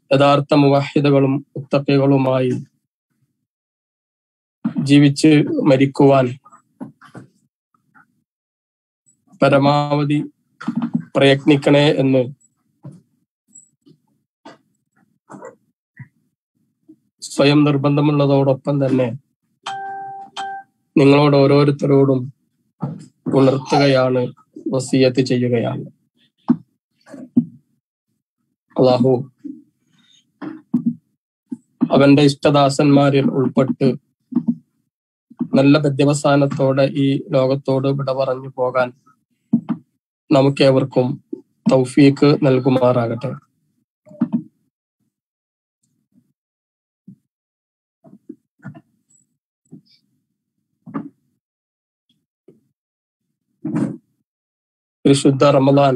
യഥാർത്ഥ മുവാഹിദകളും മുത്തക്കികളുമായി ജീവിച്ച് മരിക്കുവാൻ പരമാവധി പ്രയത്നിക്കണേ എന്ന് സ്വയം നിർബന്ധമുള്ളതോടൊപ്പം തന്നെ നിങ്ങളോട് ഓരോരുത്തരോടും ഉണർത്തുകയാണ് വസീയത്ത് ചെയ്യുകയാണ് അള്ളാഹു അവന്റെ ഇഷ്ടദാസന്മാരിൽ ഉൾപ്പെട്ട് നല്ല പര്യവസാനത്തോടെ ഈ ലോകത്തോട് വിട പറഞ്ഞു പോകാൻ നമുക്കേവർക്കും തൗഫീക്ക് നൽകുമാറാകട്ടെ പരിശുദ്ധ റമദാൻ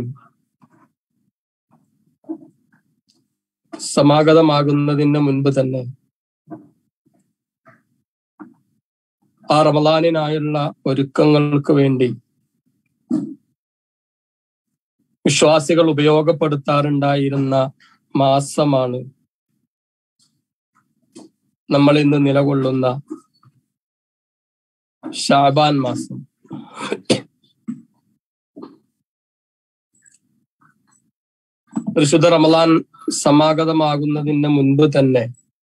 സമാഗതമാകുന്നതിന് മുൻപ് തന്നെ ആ റമദാനിനായുള്ള ഒരുക്കങ്ങൾക്ക് വേണ്ടി വിശ്വാസികൾ ഉപയോഗപ്പെടുത്താറുണ്ടായിരുന്ന മാസമാണ് നമ്മൾ ഇന്ന് നിലകൊള്ളുന്ന ഷാബാൻ മാസം പരിശുദ്ധ റമദാൻ സമാഗതമാകുന്നതിന് മുൻപ് തന്നെ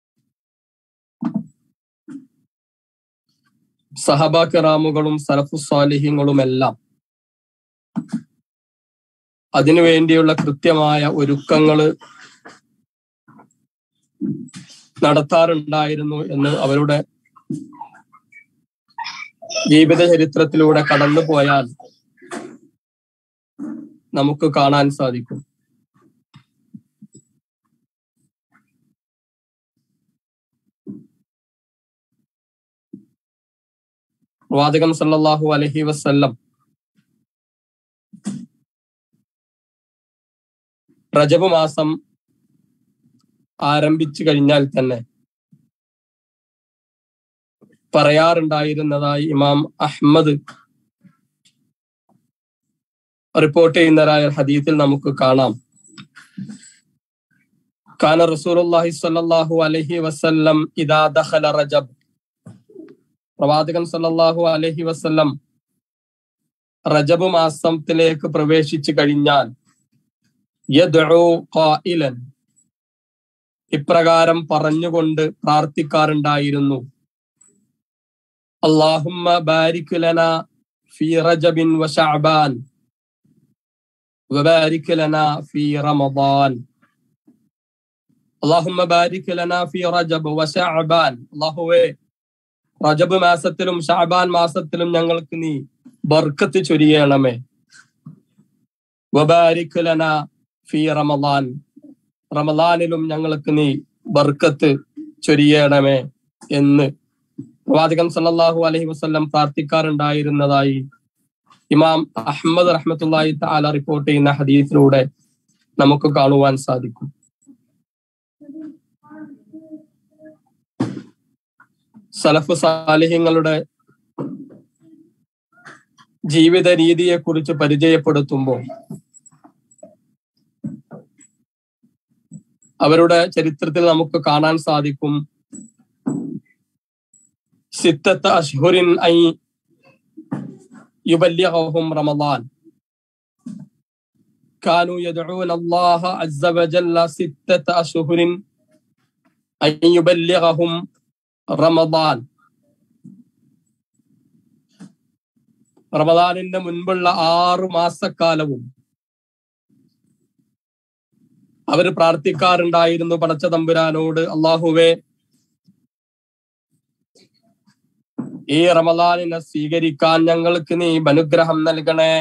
സഹബ കിറാമുകളും സലഫു സ്വാലിഹ്യങ്ങളും എല്ലാം അതിനുവേണ്ടിയുള്ള കൃത്യമായ ഒരുക്കങ്ങള് നടത്താറുണ്ടായിരുന്നു എന്ന് അവരുടെ ജീവിത ചരിത്രത്തിലൂടെ കടന്നു പോയാൽ നമുക്ക് കാണാൻ സാധിക്കും പ്രവാചകൻ സല്ലല്ലാഹു അലൈഹി വസല്ലം റജബ് മാസം ആരംഭിച്ചു കഴിഞ്ഞാൽ തന്നെ പറയാറുണ്ടായിരുന്നതായി ഇമാം അഹ്മദ് റിപ്പോർട്ട് ചെയ്യുന്നതായ ഹദീത്തിൽ നമുക്ക് കാണാം കാന റസൂലുള്ളാഹി സ്വല്ലല്ലാഹു അലൈഹി വസല്ലം ഇദാ ദഖല റജബ് പ്രവാചകൻ സല്ലല്ലാഹു അലൈഹി വസല്ലം റജബ് മാസത്തിലേക്ക് പ്രവേശിച്ചു കഴിഞ്ഞാൽ യദ്ഉ ഖായിലൻ ഇപ്രകാരം പറഞ്ഞുകൊണ്ട് പ്രാർത്ഥിക്കാറുണ്ടായിരുന്നു അല്ലാഹുമ്മ ബാരിക് ലന ഫീ റജബിൻ വ ശഅബാൻ വബാരിക് ലന ഫീ റമദാൻ അല്ലാഹുമ്മ ബാരിക് ലന ഫീ റജബ് വ ശഅബാൻ അല്ലാഹുവേ റജബ് മാസത്തിലും ഷാബാൻ മാസത്തിലും ഞങ്ങൾക്ക് നീ ബർക്കത്ത് ചൊരിയണമേ വബാരിക് ലന ഫീ റമദാൻ റമദാനിലും ഞങ്ങൾക്ക് നീ ബർക്കത്ത് ചൊരിയണമേ എന്ന് പ്രവാചകൻ സല്ലല്ലാഹു അലൈഹി വസല്ലം പ്രാർത്ഥിക്കാറുണ്ടായിരുന്നതായി ഇമാം അഹമ്മദ് റഹ്മത്തുള്ളാഹി തആല റിപ്പോർട്ട് ചെയ്യുന്ന ഹദീസിലൂടെ നമുക്ക് കാണുവാൻ സാധിക്കും സലഫ് സാലിഹ്യങ്ങളുടെ ജീവിത രീതിയെ കുറിച്ച് പരിചയപ്പെടുത്തുമ്പോൾ അവരുടെ ചരിത്രത്തിൽ നമുക്ക് കാണാൻ സാധിക്കും സിത്തത്ത് അഷ്ഹുരിൻ ഐ യുബല്യഹും റമദാൻ كانوا يدعون الله عز وجل ستة أشهر أن يبلغهم റമദാൻ റമദാനിന്റെ മുൻപുള്ള ആറു മാസക്കാലവും അവര് പ്രാർത്ഥിക്കാറുണ്ടായിരുന്നു പടച്ച തമ്പുരാനോട് അള്ളാഹുവേ ഈ റമദാനിനെ സ്വീകരിക്കാൻ ഞങ്ങൾക്ക് നീ അനുഗ്രഹം നൽകണേ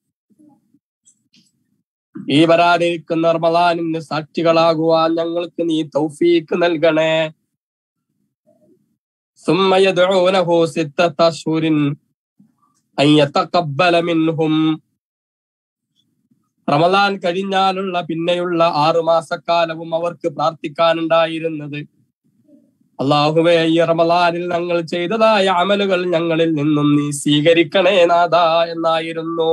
ഈ വരാനിരിക്കുന്ന റമദാനിന് സാക്ഷികളാകുവാൻ ഞങ്ങൾക്ക് നീ തൗഫീക്ക് നൽകണേ ثم يدعونه ستة أشهر أن يتقبل منهم റമദാൻ കഴിഞ്ഞാലുള്ള പിന്നെയുള്ള ആറു മാസക്കാലവും അവർക്ക് പ്രാർത്ഥിക്കാനുണ്ടായിരുന്നത് അള്ളാഹുവേ ഈ റമദാനിൽ ഞങ്ങൾ ചെയ്തതായ അമലുകൾ ഞങ്ങളിൽ നിന്നും നീ സ്വീകരിക്കണേ നാഥ എന്നായിരുന്നു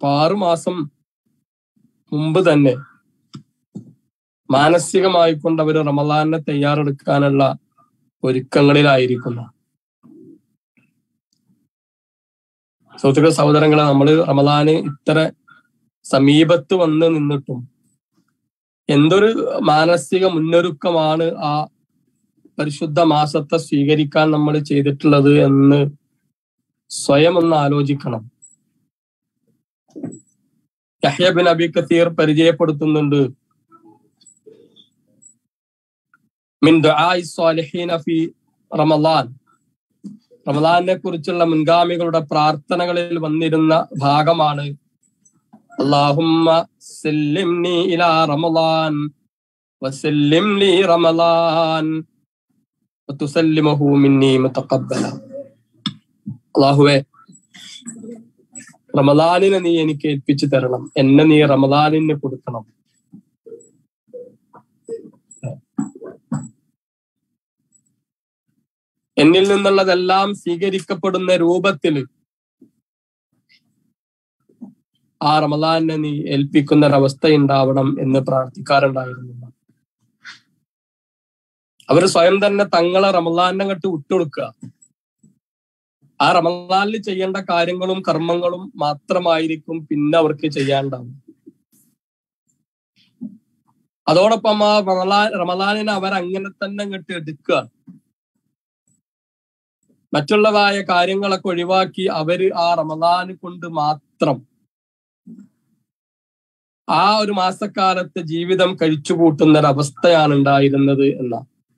അപ്പൊ ആറു മാസം മുമ്പ് തന്നെ മാനസികമായിക്കൊണ്ട് അവർ റമദാനെ തയ്യാറെടുക്കാനുള്ള ഒരുക്കങ്ങളിലായിരിക്കുന്നു സുഹൃത്തുക്കൾ സഹോദരങ്ങളെ നമ്മൾ റമദാന് ഇത്ര സമീപത്ത് വന്ന് നിന്നിട്ടും എന്തൊരു മാനസിക മുന്നൊരുക്കമാണ് ആ പരിശുദ്ധ മാസത്തെ സ്വീകരിക്കാൻ നമ്മൾ ചെയ്തിട്ടുള്ളത് എന്ന് സ്വയം ഒന്ന് ആലോചിക്കണം യഹ്യ ബിൻ അബി കത്തീർ പരിചയപ്പെടുത്തുന്നുണ്ട് മിൻ ദുആഇ സ്വാലിഹീന ഫി റമളാൻ റമളാനെ കുറിച്ചുള്ള മുൻഗാമികളുടെ പ്രാർത്ഥനകളിൽ വന്നിരുന്ന ഭാഗമാണ് അല്ലാഹുമ്മ സല്ലിംനി ഇലാ റമളാൻ വസല്ലിം ലി റമളാൻ വതുസല്ലിമഹു മിന്നി മുതഖബ്ബല അല്ലാഹുവേ റമദാനിനെ നീ എനിക്ക് ഏൽപ്പിച്ചു തരണം എന്നെ നീ റമദാനിന് കൊടുക്കണം എന്നിൽ നിന്നുള്ളതെല്ലാം സ്വീകരിക്കപ്പെടുന്ന രൂപത്തിൽ ആ റമദാനെ നീ ഏൽപ്പിക്കുന്ന ഒരവസ്ഥ ഉണ്ടാവണം എന്ന് പ്രാർത്ഥിക്കാറുണ്ടായിരുന്നു അവർ സ്വയം തന്നെ തങ്ങളെ റമദാനെ കട്ട് വിട്ടുകൊടുക്കുക ആ റമദാനിൽ ചെയ്യേണ്ട കാര്യങ്ങളും കർമ്മങ്ങളും മാത്രമായിരിക്കും പിന്നെ അവർക്ക് ചെയ്യാണ്ടാവും അതോടൊപ്പം ആ റമദാൻ റമദാനിനെ അവർ അങ്ങനെ തന്നെ അങ്ങോട്ട് എടുക്കുക മറ്റുള്ളതായ കാര്യങ്ങളൊക്കെ ഒഴിവാക്കി അവര് ആ റമദാന് കൊണ്ട് മാത്രം ആ ഒരു മാസക്കാലത്തെ ജീവിതം കഴിച്ചു കൂട്ടുന്ന ഒരവസ്ഥയാണ് ഉണ്ടായിരുന്നത് എന്ന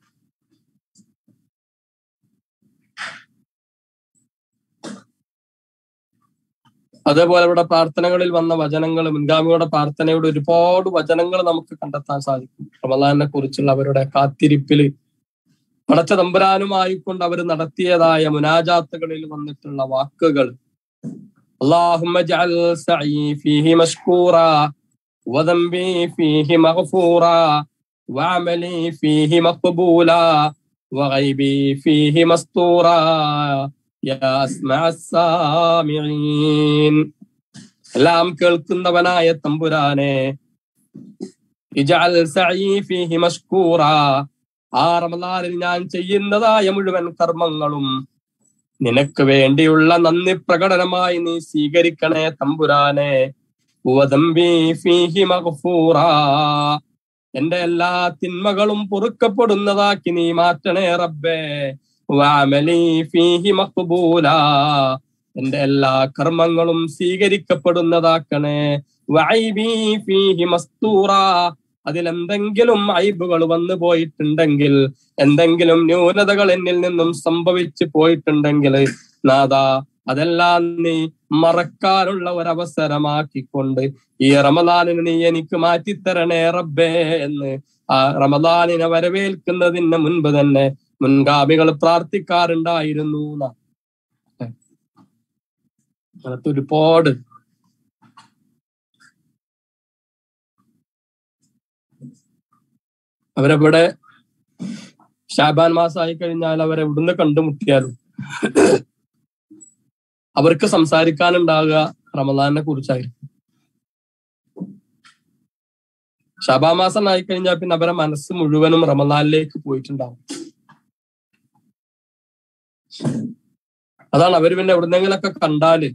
അതേപോലെ ഇവിടെ പ്രാർത്ഥനകളിൽ വന്ന വചനങ്ങൾ മുൻഗാമിയുടെ പ്രാർത്ഥനയുടെ ഒരുപാട് വചനങ്ങൾ നമുക്ക് കണ്ടെത്താൻ സാധിക്കും റമദാനെ കുറിച്ചുള്ള അവരുടെ കാത്തിരിപ്പില് പടച്ച തമ്പുരാനുമായിക്കൊണ്ട് അവർ നടത്തിയതായ മുനാജാത്തുകളിൽ വന്നിട്ടുള്ള വാക്കുകൾ اللهم اجعل سعي فيه مشكورا وذنبي فيه مغفورا وعملي فيه مقبولا وغيبي فيه مستورا يا أسمع السامعين എല്ലാം കേൾക്കുന്നവനായ തമ്പുരാനെ ഇജഅൽ സഈ ഫീഹി മഷ്കൂറ ആ റമദാനിൽ ഞാൻ ചെയ്യുന്നതായ മുഴുവൻ കർമ്മങ്ങളും നിനക്ക് വേണ്ടിയുള്ള നന്ദി പ്രകടനമായി നീ സ്വീകരിക്കണേ തമ്പുരാനെ വദംബി ഫീഹി മഗ്ഫൂറ എന്റെ എല്ലാ തിന്മകളും പൊറുക്കപ്പെടുന്നതാക്കി നീ മാറ്റണേ റബ്ബേ വഅമലി ഫീഹി മഖ്ബൂല എന്റെ എല്ലാ കർമ്മങ്ങളും സ്വീകരിക്കപ്പെടുന്നതാക്കണേ വഐബി ഫീഹി മസ്തൂറ അതിലെന്തെങ്കിലും ഐബുകൾ വന്നു പോയിട്ടുണ്ടെങ്കിൽ എന്തെങ്കിലും ന്യൂനതകൾ എന്നിൽ നിന്നും സംഭവിച്ചു പോയിട്ടുണ്ടെങ്കിൽ നാദാ അതെല്ലാം നീ മറക്കാനുള്ള ഒരവസരമാക്കിക്കൊണ്ട് ഈ റമദാനിന് നീ എനിക്ക് മാറ്റിത്തരണേ റബ്ബേ എന്ന് ആ റമദാനിനെ വരവേൽക്കുന്നതിന് മുൻപ് തന്നെ മുൻഗാമികൾ പ്രാർത്ഥിക്കാറുണ്ടായിരുന്നു എന്നാ. അങ്ങനത്തെ ഒരുപാട് അവരവിടെ ഷാബാൻ മാസമായി കഴിഞ്ഞാൽ അവരെ എവിടുന്ന് കണ്ടുമുട്ടിയാലും അവർക്ക് സംസാരിക്കാനുണ്ടാകുക റമദാനെ കുറിച്ചായിരിക്കും ഷാബാ മാസം ആയി കഴിഞ്ഞാൽ പിന്നെ അവരെ മനസ്സ് മുഴുവനും റമദാനിലേക്ക് പോയിട്ടുണ്ടാവും അതാണ് അവര് പിന്നെ എവിടുന്നെങ്കിലൊക്കെ കണ്ടാല്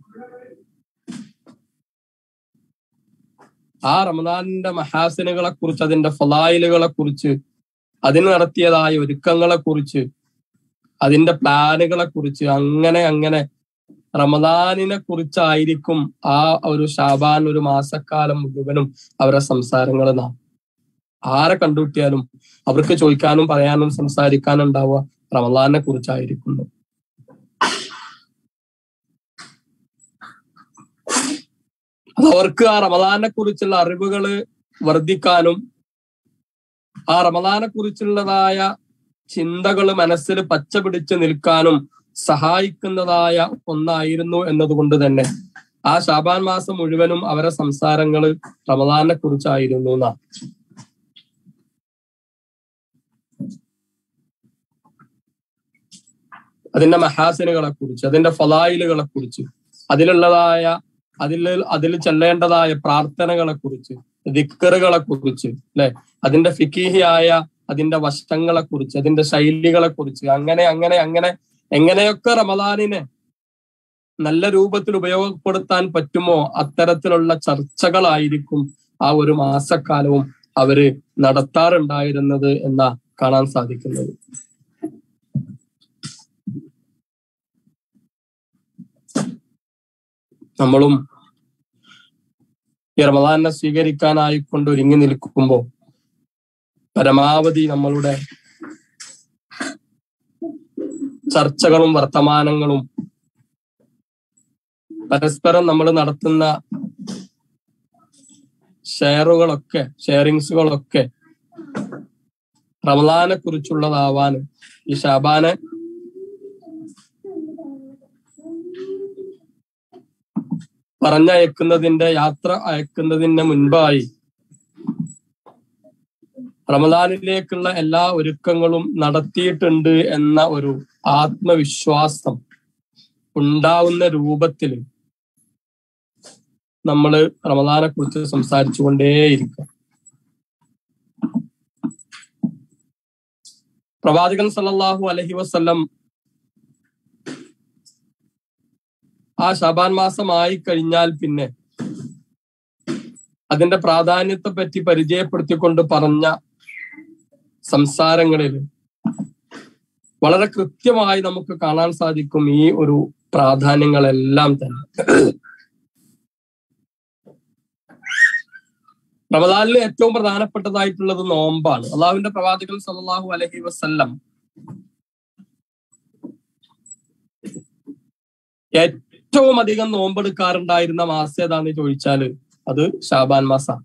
ആ റമദാനിന്റെ മഹാസിനുകളെ കുറിച്ച് അതിന്റെ ഫലായിലുകളെ കുറിച്ച് അതിന് നടത്തിയതായ ഒരുക്കങ്ങളെ കുറിച്ച് അതിന്റെ പ്ലാനുകളെ കുറിച്ച് അങ്ങനെ അങ്ങനെ റമദാനിനെ കുറിച്ചായിരിക്കും ആ ഒരു ഷാബാൻ ഒരു മാസക്കാലം മുഴുവനും അവരുടെ സംസാരങ്ങൾ നാം ആരെ കണ്ടുകിട്ടിയാലും അവർക്ക് ചോദിക്കാനും പറയാനും സംസാരിക്കാനും ഉണ്ടാവുക റമദാനെ കുറിച്ചായിരിക്കുന്നു അത് അവർക്ക് ആ റമദാനെ കുറിച്ചുള്ള അറിവുകള് വർദ്ധിക്കാനും ആ റമദാനെ കുറിച്ചുള്ളതായ ചിന്തകൾ മനസ്സിൽ പച്ച പിടിച്ച് നിൽക്കാനും സഹായിക്കുന്നതായ ഒന്നായിരുന്നു എന്നതുകൊണ്ട് തന്നെ ആ ഷാബാൻ മാസം മുഴുവനും അവരെ സംസാരങ്ങൾ റമദാനെ കുറിച്ചായിരുന്നു എന്നാ അതിന്റെ മഹാസിനുകളെ കുറിച്ച് അതിന്റെ ഫലായിലുകളെ കുറിച്ച് അതിലുള്ളതായ അതിൽ അതിൽ ചെല്ലേണ്ടതായ പ്രാർത്ഥനകളെ കുറിച്ച് ദിക്കറുകളെ കുറിച്ച് അല്ലെ അതിന്റെ ഫിക്കീഹിയായ അതിന്റെ വശങ്ങളെ കുറിച്ച് അതിന്റെ ശൈലികളെ കുറിച്ച് അങ്ങനെ അങ്ങനെ അങ്ങനെ എങ്ങനെയൊക്കെ റമദാനിനെ നല്ല രൂപത്തിൽ ഉപയോഗപ്പെടുത്താൻ പറ്റുമോ അത്തരത്തിലുള്ള ചർച്ചകളായിരിക്കും ആ ഒരു മാസക്കാലവും അവര് നടത്താറുണ്ടായിരുന്നത് എന്ന കാണാൻ സാധിക്കുന്നത് നമ്മളും ഈ റമദാനെ സ്വീകരിക്കാനായിക്കൊണ്ട് ഒരുങ്ങി നിൽക്കുമ്പോൾ പരമാവധി നമ്മളുടെ ചർച്ചകളും വർത്തമാനങ്ങളും പരസ്പരം നമ്മൾ നടത്തുന്ന ഷെയറുകളൊക്കെ ഷെയറിങ്സുകളൊക്കെ റമദാനെ കുറിച്ചുള്ളതാവാൻ ഈ ഷാബാനെ പറഞ്ഞയക്കുന്നതിന്റെ യാത്ര അയക്കുന്നതിന് മുൻപായി റമദാനിലേക്കുള്ള എല്ലാ ഒരുക്കങ്ങളും നടത്തിയിട്ടുണ്ട് എന്ന ഒരു ആത്മവിശ്വാസം ഉണ്ടാവുന്ന രൂപത്തിൽ നമ്മൾ റമദാനെ കുറിച്ച് സംസാരിച്ചു കൊണ്ടേയിരിക്കും പ്രവാചകൻ സല്ലല്ലാഹു അലഹി വസ്ല്ലം ആ ശബാൻ മാസമായി കഴിഞ്ഞാൽ പിന്നെ അതിന്റെ പ്രാധാന്യത്തെ പറ്റി പരിചയപ്പെടുത്തിക്കൊണ്ട് പറഞ്ഞ സംസാരങ്ങളിൽ വളരെ കൃത്യമായി നമുക്ക് കാണാൻ സാധിക്കും ഈ ഒരു പ്രാധാന്യങ്ങളെല്ലാം തന്നെ റമദാനിൽ ഏറ്റവും പ്രധാനപ്പെട്ടതായിട്ടുള്ളത് നോമ്പാണ് അള്ളാഹുവിന്റെ പ്രവാചകൻ സല്ലല്ലാഹു അലൈഹി വസല്ലം ഏറ്റവും അധികം നോമ്പെടുക്കാറുണ്ടായിരുന്ന മാസം ഏതാണെന്ന് ചോദിച്ചാല് അത് ഷാബാൻ മാസമാണ്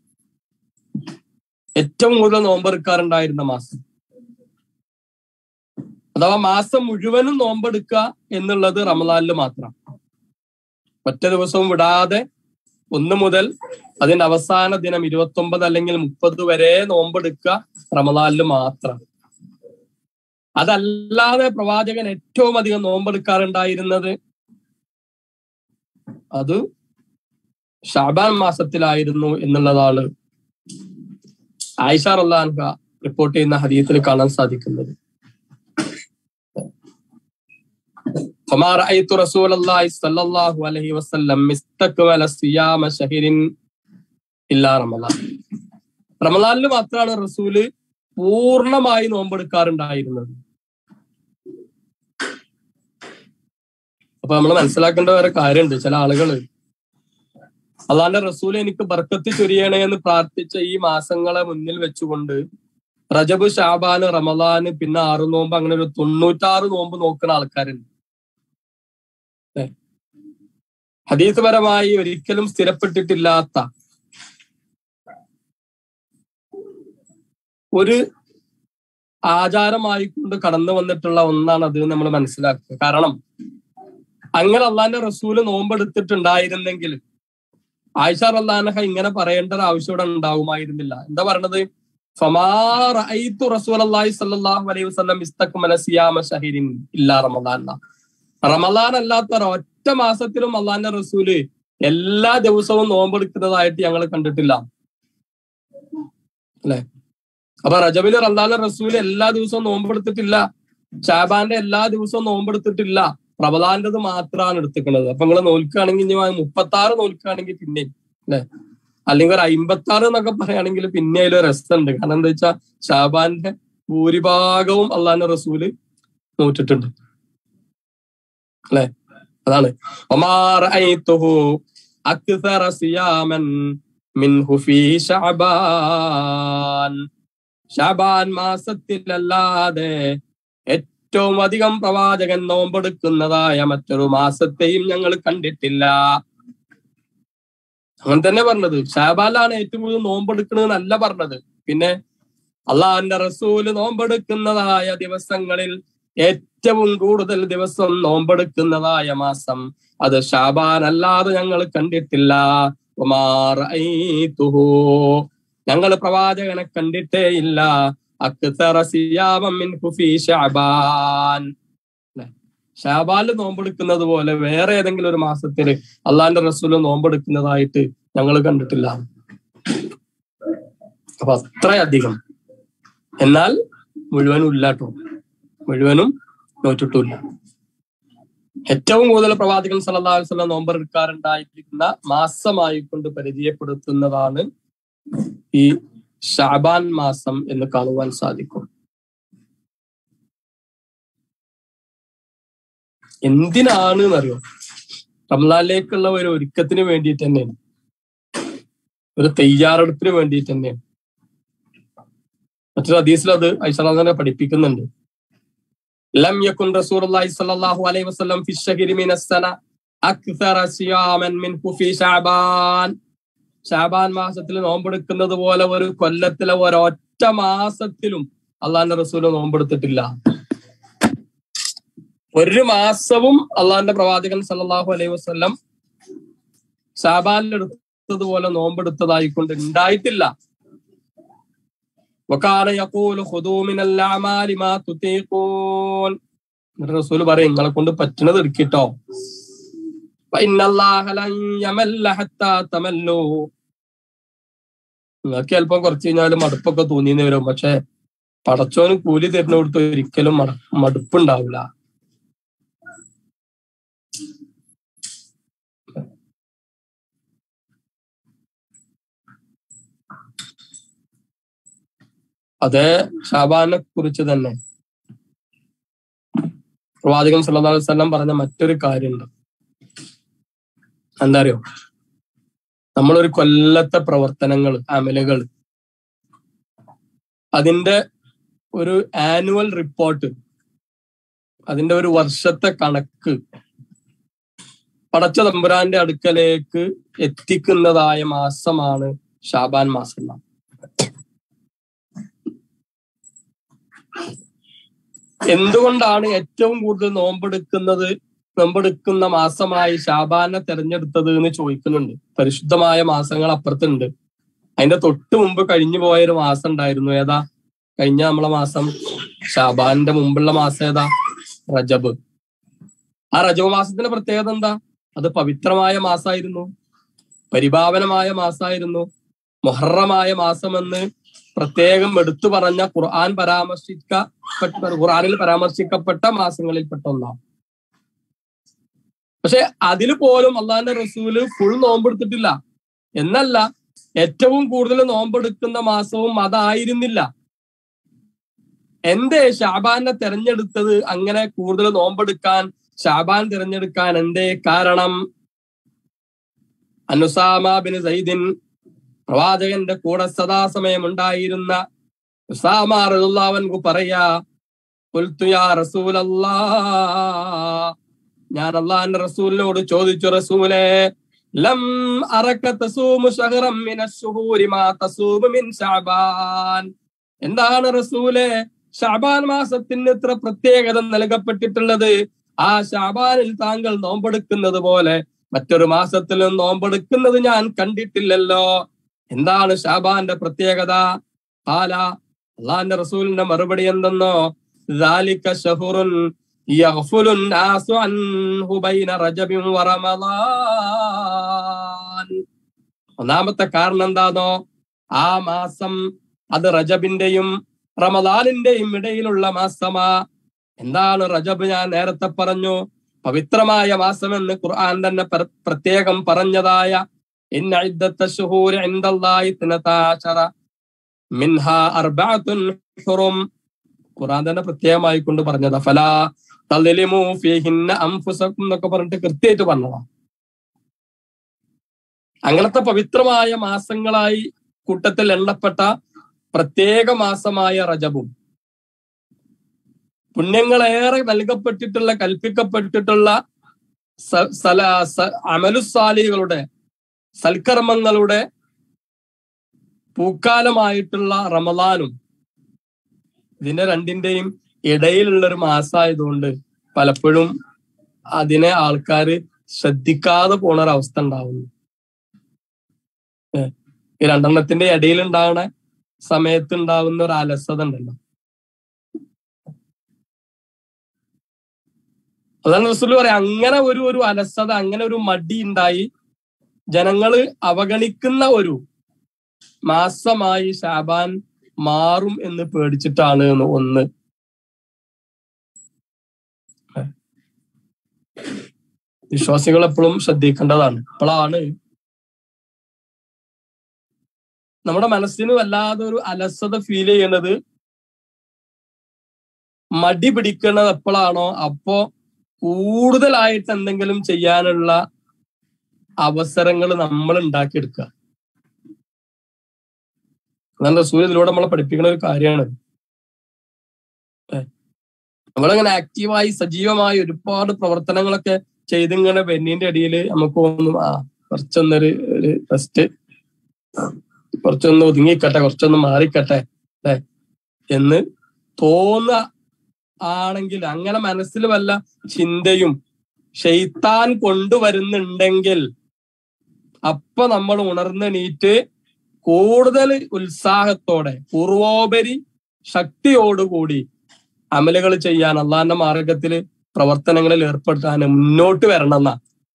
ഏറ്റവും കൂടുതൽ നോമ്പെടുക്കാറുണ്ടായിരുന്ന മാസം അഥവാ മാസം മുഴുവനും നോമ്പെടുക്കുക എന്നുള്ളത് റമദാനിൽ മാത്രം ഒറ്റ ദിവസവും വിടാതെ ഒന്ന് മുതൽ അതിന്റെ അവസാന ദിനം ഇരുപത്തി ഒമ്പത് അല്ലെങ്കിൽ മുപ്പത് വരെ നോമ്പെടുക്കുക റമദാനിൽ മാത്രം അതല്ലാതെ പ്രവാചകൻ ഏറ്റവും അധികം നോമ്പെടുക്കാറുണ്ടായിരുന്നത് അത് ഷാബാൻ മാസത്തിലായിരുന്നു എന്നുള്ളതാണ് ആയിഷ റല്ലാൻഹ റിപ്പോർട്ട് ചെയ്യുന്ന ഹദീയത്തിൽ കാണാൻ സാധിക്കുന്നത് فما رأيت رسول الله صلى الله عليه وسلم استكمل صيام شهر إلا رمضان റമദാനിൽ മാത്രമാണ് റസൂല് പൂർണ്ണമായി നോമ്പെടുക്കാറുണ്ടായിരുന്നത് അപ്പൊ നമ്മൾ മനസ്സിലാക്കേണ്ട വേറെ കാര്യമുണ്ട് ചില ആളുകള് അള്ളാന്റെ റസൂൽ എനിക്ക് ബർക്കത്ത് ചൊരിയണേ എന്ന് പ്രാർത്ഥിച്ച ഈ മാസങ്ങളെ മുന്നിൽ വെച്ചുകൊണ്ട് റജബ് ഷാബാന് റമദാന് പിന്നെ ആറ് നോമ്പ് അങ്ങനെ ഒരു തൊണ്ണൂറ്റാറ് നോമ്പ് നോക്കുന്ന ആൾക്കാരുണ്ട് ഹദീസ് പരമായി ഒരിക്കലും സ്ഥിരപ്പെട്ടിട്ടില്ലാത്ത ഒരു ആചാരമായിക്കൊണ്ട് കടന്നു വന്നിട്ടുള്ള ഒന്നാണ് അത് നമ്മൾ മനസ്സിലാക്കുക കാരണം അങ്ങനെ അള്ളാന്റെ റസൂല് നോമ്പെടുത്തിട്ടുണ്ടായിരുന്നെങ്കിൽ ആയിഷ അള്ളാനഹ ഇങ്ങനെ പറയേണ്ട ഒരു ആവശ്യം ഇവിടെ ഉണ്ടാവുമായിരുന്നില്ല എന്താ പറയണത് റസൂൽ അള്ളാഹി സല്ലാഹു അലൈഹി വസ്ലം ഇസ്തക്കുമല സിയാമ ഷഹിരിൻ ഇല്ല റമദാൻ റമദാൻ അല്ലാത്ത ഒറ്റ മാസത്തിലും അള്ളാന്റെ റസൂല് എല്ലാ ദിവസവും നോമ്പെടുക്കുന്നതായിട്ട് ഞങ്ങൾ കണ്ടിട്ടില്ല അല്ലെ അപ്പൊ റജബില് റമദാൻ റസൂല് എല്ലാ ദിവസവും നോമ്പെടുത്തിട്ടില്ല ഷാബാന്റെ എല്ലാ ദിവസവും നോമ്പെടുത്തിട്ടില്ല റമദാന്റത് മാത്രമാണ് എടുത്തിക്കുന്നത് അപ്പൊ നിങ്ങൾ നോൽക്കുകയാണെങ്കിൽ ഇനി മുപ്പത്തി ആറ് നോൽക്കുകയാണെങ്കിൽ പിന്നെ അല്ലെ അല്ലെങ്കിൽ ഒരു അമ്പത്തി ആറ് എന്നൊക്കെ പറയുകയാണെങ്കിൽ പിന്നെ അതിലൊരു രസമുണ്ട് കാരണം എന്താ വെച്ചാൽ ഷാബാന്റെ ഭൂരിഭാഗവും അള്ളാന്റെ റസൂല് നോറ്റിട്ടുണ്ട് അല്ലെ അതാണ് ഷാബാൻ മാസത്തിലല്ലാതെ ഏറ്റവും അധികം പ്രവാചകൻ നോമ്പെടുക്കുന്നതായ മറ്റൊരു മാസത്തെയും ഞങ്ങൾ കണ്ടിട്ടില്ല അങ്ങനെ തന്നെ പറഞ്ഞത് ഷാബാലാണ് ഏറ്റവും കൂടുതൽ നോമ്പെടുക്കുന്നത് എന്നല്ല പറഞ്ഞത് പിന്നെ അള്ളാഹിന്റെ റസൂല് നോമ്പെടുക്കുന്നതായ ദിവസങ്ങളിൽ ഏറ്റവും കൂടുതൽ ദിവസം നോമ്പെടുക്കുന്നതായ മാസം അത് ഷാബാൻ അല്ലാതെ ഞങ്ങൾ കണ്ടിട്ടില്ല ഞങ്ങൾ പ്രവാചകനെ കണ്ടിട്ടേ ഇല്ല ഷാബാല് നോമ്പെടുക്കുന്നത് പോലെ വേറെ ഏതെങ്കിലും ഒരു മാസത്തിൽ അള്ളാന്റെ റസൂല് നോമ്പെടുക്കുന്നതായിട്ട് ഞങ്ങൾ കണ്ടിട്ടില്ല അപ്പൊ അത്രയധികം എന്നാൽ മുഴുവനും ഇല്ലാട്ടോ മുഴുവനും നോറ്റിട്ടില്ല ഏറ്റവും കൂടുതൽ പ്രവാചകൻ സല്ലല്ലാഹു അലൈഹി വസല്ലം നോമ്പെടുക്കാറുണ്ടായിരിക്കുന്ന മാസമായി കൊണ്ട് പരിചയപ്പെടുത്തുന്നതാണ് ഈ ഷാബാൻ മാസം എന്ന് കാണുവാൻ സാധിക്കും എന്തിനാണ് എന്നറിയോ റംലാനിലേക്കുള്ള ഒരു ഒരുക്കത്തിന് വേണ്ടിയിട്ട് തന്നെയാണ് ഒരു തയ്യാറെടുപ്പിന് വേണ്ടിയിട്ട് തന്നെയാണ് മറ്റൊരു ഹദീസിൽ അത് ഐഷാനെ പഠിപ്പിക്കുന്നുണ്ട് ലം യകുൻ റസൂലുള്ളാഹി സ്വല്ലല്ലാഹു അലൈഹി വസല്ലം ഫി ശഹരി മിന സന അക്സറ സിയാമൻ മിൻഹു ഫി ശഅബാൻ ശഅബാൻ മാസത്തിൽ നോമ്പെടുക്കുന്നത് പോലെ ഒരു കൊല്ലത്തിലെ ഒരൊറ്റ മാസത്തിലും അള്ളാന്റെ റസൂല് നോമ്പെടുത്തിട്ടില്ല ഒരു മാസവും അള്ളാന്റെ പ്രവാചകൻ സല്ലല്ലാഹു അലൈഹി വസല്ലം ഷാബാനിൽ എടുത്തതുപോലെ നോമ്പെടുത്തതായിക്കൊണ്ട് ഉണ്ടായിട്ടില്ല വക്കാല യഖൂലു ഖുദൂ മിനൽ അഅമാലി മാ തുതീഖൂൻ എന്നിട്ട് റസൂൽ പറയും നിങ്ങളെ കൊണ്ട് പറ്റുന്നത് എടുക്കിട്ടോ ഫഇന്നല്ലാഹ ലൻ യമല്ല ഹത്താ തമല്ലൂ നിങ്ങൾക്ക് ചിലപ്പം കുറച്ച് കഴിഞ്ഞാൽ മടുപ്പൊക്കെ തോന്നിയെന്ന് വരും പക്ഷെ പടച്ചോന് കൂലി തരുന്ന കൊടുത്ത് ഒരിക്കലും മട മടുപ്പുണ്ടാവില്ല അതേ ഷാബാനെ കുറിച്ച് തന്നെ പ്രവാചകൻ സല്ലല്ലാഹു അലൈഹി വസല്ലം പറഞ്ഞ മറ്റൊരു കാര്യമുണ്ട് എന്താ അറിയോ നമ്മളൊരു കൊല്ലത്തെ പ്രവർത്തനങ്ങൾ അമലുകൾ അതിന്റെ ഒരു ആനുവൽ റിപ്പോർട്ട് അതിന്റെ ഒരു വർഷത്തെ കണക്ക് പടച്ച തമ്പുരാന്റെ അടുക്കലേക്ക് എത്തിക്കുന്നതായ മാസമാണ് ഷാബാൻ മാസം എന്നാണ്. എന്തുകൊണ്ടാണ് ഏറ്റവും കൂടുതൽ നോമ്പെടുക്കുന്നത് നോമ്പെടുക്കുന്ന മാസമായി ഷാബാനെ തെരഞ്ഞെടുത്തത് എന്ന് ചോദിക്കുന്നുണ്ട് പരിശുദ്ധമായ മാസങ്ങൾ അപ്പുറത്തുണ്ട് അതിന്റെ തൊട്ട് മുമ്പ് കഴിഞ്ഞു പോയ ഒരു മാസം ഉണ്ടായിരുന്നു ഏതാ കഴിഞ്ഞ നമ്മളെ മാസം ഷാബാന്റെ മുമ്പുള്ള മാസം ഏതാ റജബ് ആ റജബ് മാസത്തിന്റെ പ്രത്യേകത എന്താ അത് പവിത്രമായ മാസമായിരുന്നു പരിഭാവനമായ മാസമായിരുന്നു മൊഹറമായ മാസമെന്ന് പ്രത്യേകം എടുത്തു പറഞ്ഞ ഖുർആൻ പരാമർശിക്കപ്പെട്ട ഖുർആനിൽ പരാമർശിക്കപ്പെട്ട മാസങ്ങളിൽപ്പെട്ട ഒന്നാണ് പക്ഷെ അതിൽ പോലും അള്ളാഹിന്റെ റസൂല് ഫുൾ നോമ്പെടുത്തിട്ടില്ല എന്നല്ല ഏറ്റവും കൂടുതൽ നോമ്പെടുക്കുന്ന മാസവും അതായിരുന്നില്ല എന്തേ ഷാബാനെ തെരഞ്ഞെടുത്തത് അങ്ങനെ കൂടുതൽ നോമ്പെടുക്കാൻ ഷാബാൻ തിരഞ്ഞെടുക്കാൻ എന്തേ കാരണം അനുസാമ ബിൻ സൈദിൻ പ്രവാചകന്റെ കൂടെ സദാസമയം ഉണ്ടായിരുന്ന ഉസാമ റളിയല്ലാഹു പറയാ "ഖുൽതു യാ റസൂലല്ലാ ഞാൻ അള്ളാഹിന്റെ റസൂലിനോട് ചോദിച്ചു റസൂലേ ലം അറക തസൂമു ശഹറം മിന ശുഹൂരി മാ തസൂമു മിൻ ശഅബാൻ എന്താണ് റസൂലേ ഷാബാൻ മാസത്തിന് ഇത്ര പ്രത്യേകത നൽകപ്പെട്ടിട്ടുള്ളത് ആ ഷാബാനിൽ താങ്കൾ നോമ്പെടുക്കുന്നത് പോലെ മറ്റൊരു മാസത്തിലും നോമ്പെടുക്കുന്നത് ഞാൻ കണ്ടിട്ടില്ലല്ലോ എന്താണ് ഷാബാന്റെ പ്രത്യേകത ഹാല അള്ളാന്റെ റസൂലിന്റെ മറുപടി എന്തെന്നോ ذلك شهر يغفل الناس عنه بين رجب ورمضان ഒന്നാമത്തെ കാരണം എന്താണോ ആ മാസം അത് റജബിന്റെയും റമദാനിന്റെയും ഇടയിലുള്ള മാസമാ എന്താണ് റജബ് ഞാൻ നേരത്തെ പറഞ്ഞു പവിത്രമായ മാസമെന്ന് ഖുർആൻ തന്നെ പ്ര- പ്രത്യേകം പറഞ്ഞതായ ഇന്ന ഇദ്ദത്ത ശുഹൂരി ഇൻദല്ലാഹി ഇത്നതാശറ മിൻഹാ അർബഅത്തുൻ ഹുറും ഖുർആൻ തന്നെ പ്രത്യേകമായി കൊണ്ട് പറഞ്ഞതാ ഫലാ തളിലിമു ഫീഹിന്ന അൻഫുസക്കും എന്നൊക്കെ പറഞ്ഞിട്ട് കൃത്യമായിട്ട് പറഞ്ഞതാ അങ്ങനത്തെ പവിത്രമായ മാസങ്ങളായി കൂട്ടത്തിൽ എണ്ണപ്പെട്ട പ്രത്യേക മാസമായ റജബും പുണ്യങ്ങളേറെ നൽകപ്പെട്ടിട്ടുള്ള കൽപ്പിക്കപ്പെട്ടിട്ടുള്ള സ- സല സ- അമലുസാലികളുടെ സൽക്കർമ്മങ്ങളുടെ പൂക്കാലമായിട്ടുള്ള റമദാനും ഇതിന്റെ രണ്ടിന്റെയും ഇടയിലുള്ള ഒരു മാസമായതുകൊണ്ട് പലപ്പോഴും അതിനെ ആൾക്കാർ ശ്രദ്ധിക്കാതെ പോണ ഒരവസ്ഥ ഉണ്ടാവുന്നു ഏ, ഈ രണ്ടെണ്ണത്തിന്റെ ഇടയിൽ ഉണ്ടാവുന്ന സമയത്ത് ഉണ്ടാവുന്ന ഒരു അലസത ഉണ്ടല്ലോ പ്രധാന റസൂൽ പറയാം അങ്ങനെ ഒരു ഒരു അലസത അങ്ങനെ ഒരു മടി ഉണ്ടായി ജനങ്ങള് അവഗണിക്കുന്ന ഒരു മാസമായി ഷാബാൻ മാറും എന്ന് പേടിച്ചിട്ടാണ് എന്ന് ഒന്ന് വിശ്വാസികൾ എപ്പോഴും ശ്രദ്ധിക്കേണ്ടതാണ് അപ്പോഴാണ് നമ്മുടെ മനസ്സിന് വല്ലാതെ ഒരു അലസത ഫീൽ ചെയ്യണത് മടി പിടിക്കുന്നത് എപ്പോഴാണോ അപ്പോ കൂടുതലായിട്ട് എന്തെങ്കിലും ചെയ്യാനുള്ള അവസരങ്ങൾ നമ്മൾ ഉണ്ടാക്കിയെടുക്കുക അതാണ് റസൂൽ ഇതിലൂടെ നമ്മളെ പഠിപ്പിക്കുന്ന ഒരു കാര്യമാണ് നമ്മളിങ്ങനെ ആക്റ്റീവായി സജീവമായി ഒരുപാട് പ്രവർത്തനങ്ങളൊക്കെ ചെയ്തിങ്ങനെ പെണ്ണിന്റെ അടിയിൽ നമുക്ക് ഒന്നും ആ കുറച്ചൊന്നൊരു ഒരു റെസ്റ്റ് കുറച്ചൊന്ന് ഒതുങ്ങിക്കട്ടെ കുറച്ചൊന്ന് മാറിക്കട്ടെ അല്ലെ എന്ന് തോന്നുക ആണെങ്കിൽ അങ്ങനെ മനസ്സിൽ വല്ല ചിന്തയും ഷെയ്ത്താൻ കൊണ്ടുവരുന്നുണ്ടെങ്കിൽ അപ്പൊ നമ്മൾ ഉണർന്നെണീറ്റ് കൂടുതൽ ഉത്സാഹത്തോടെ പൂർവോപരി ശക്തിയോടുകൂടി അമലുകൾ ചെയ്യാൻ അള്ളാന്റെ മാർഗത്തിൽ പ്രവർത്തനങ്ങളിൽ ഏർപ്പെടുത്താൻ മുന്നോട്ട് വരണം എന്നാ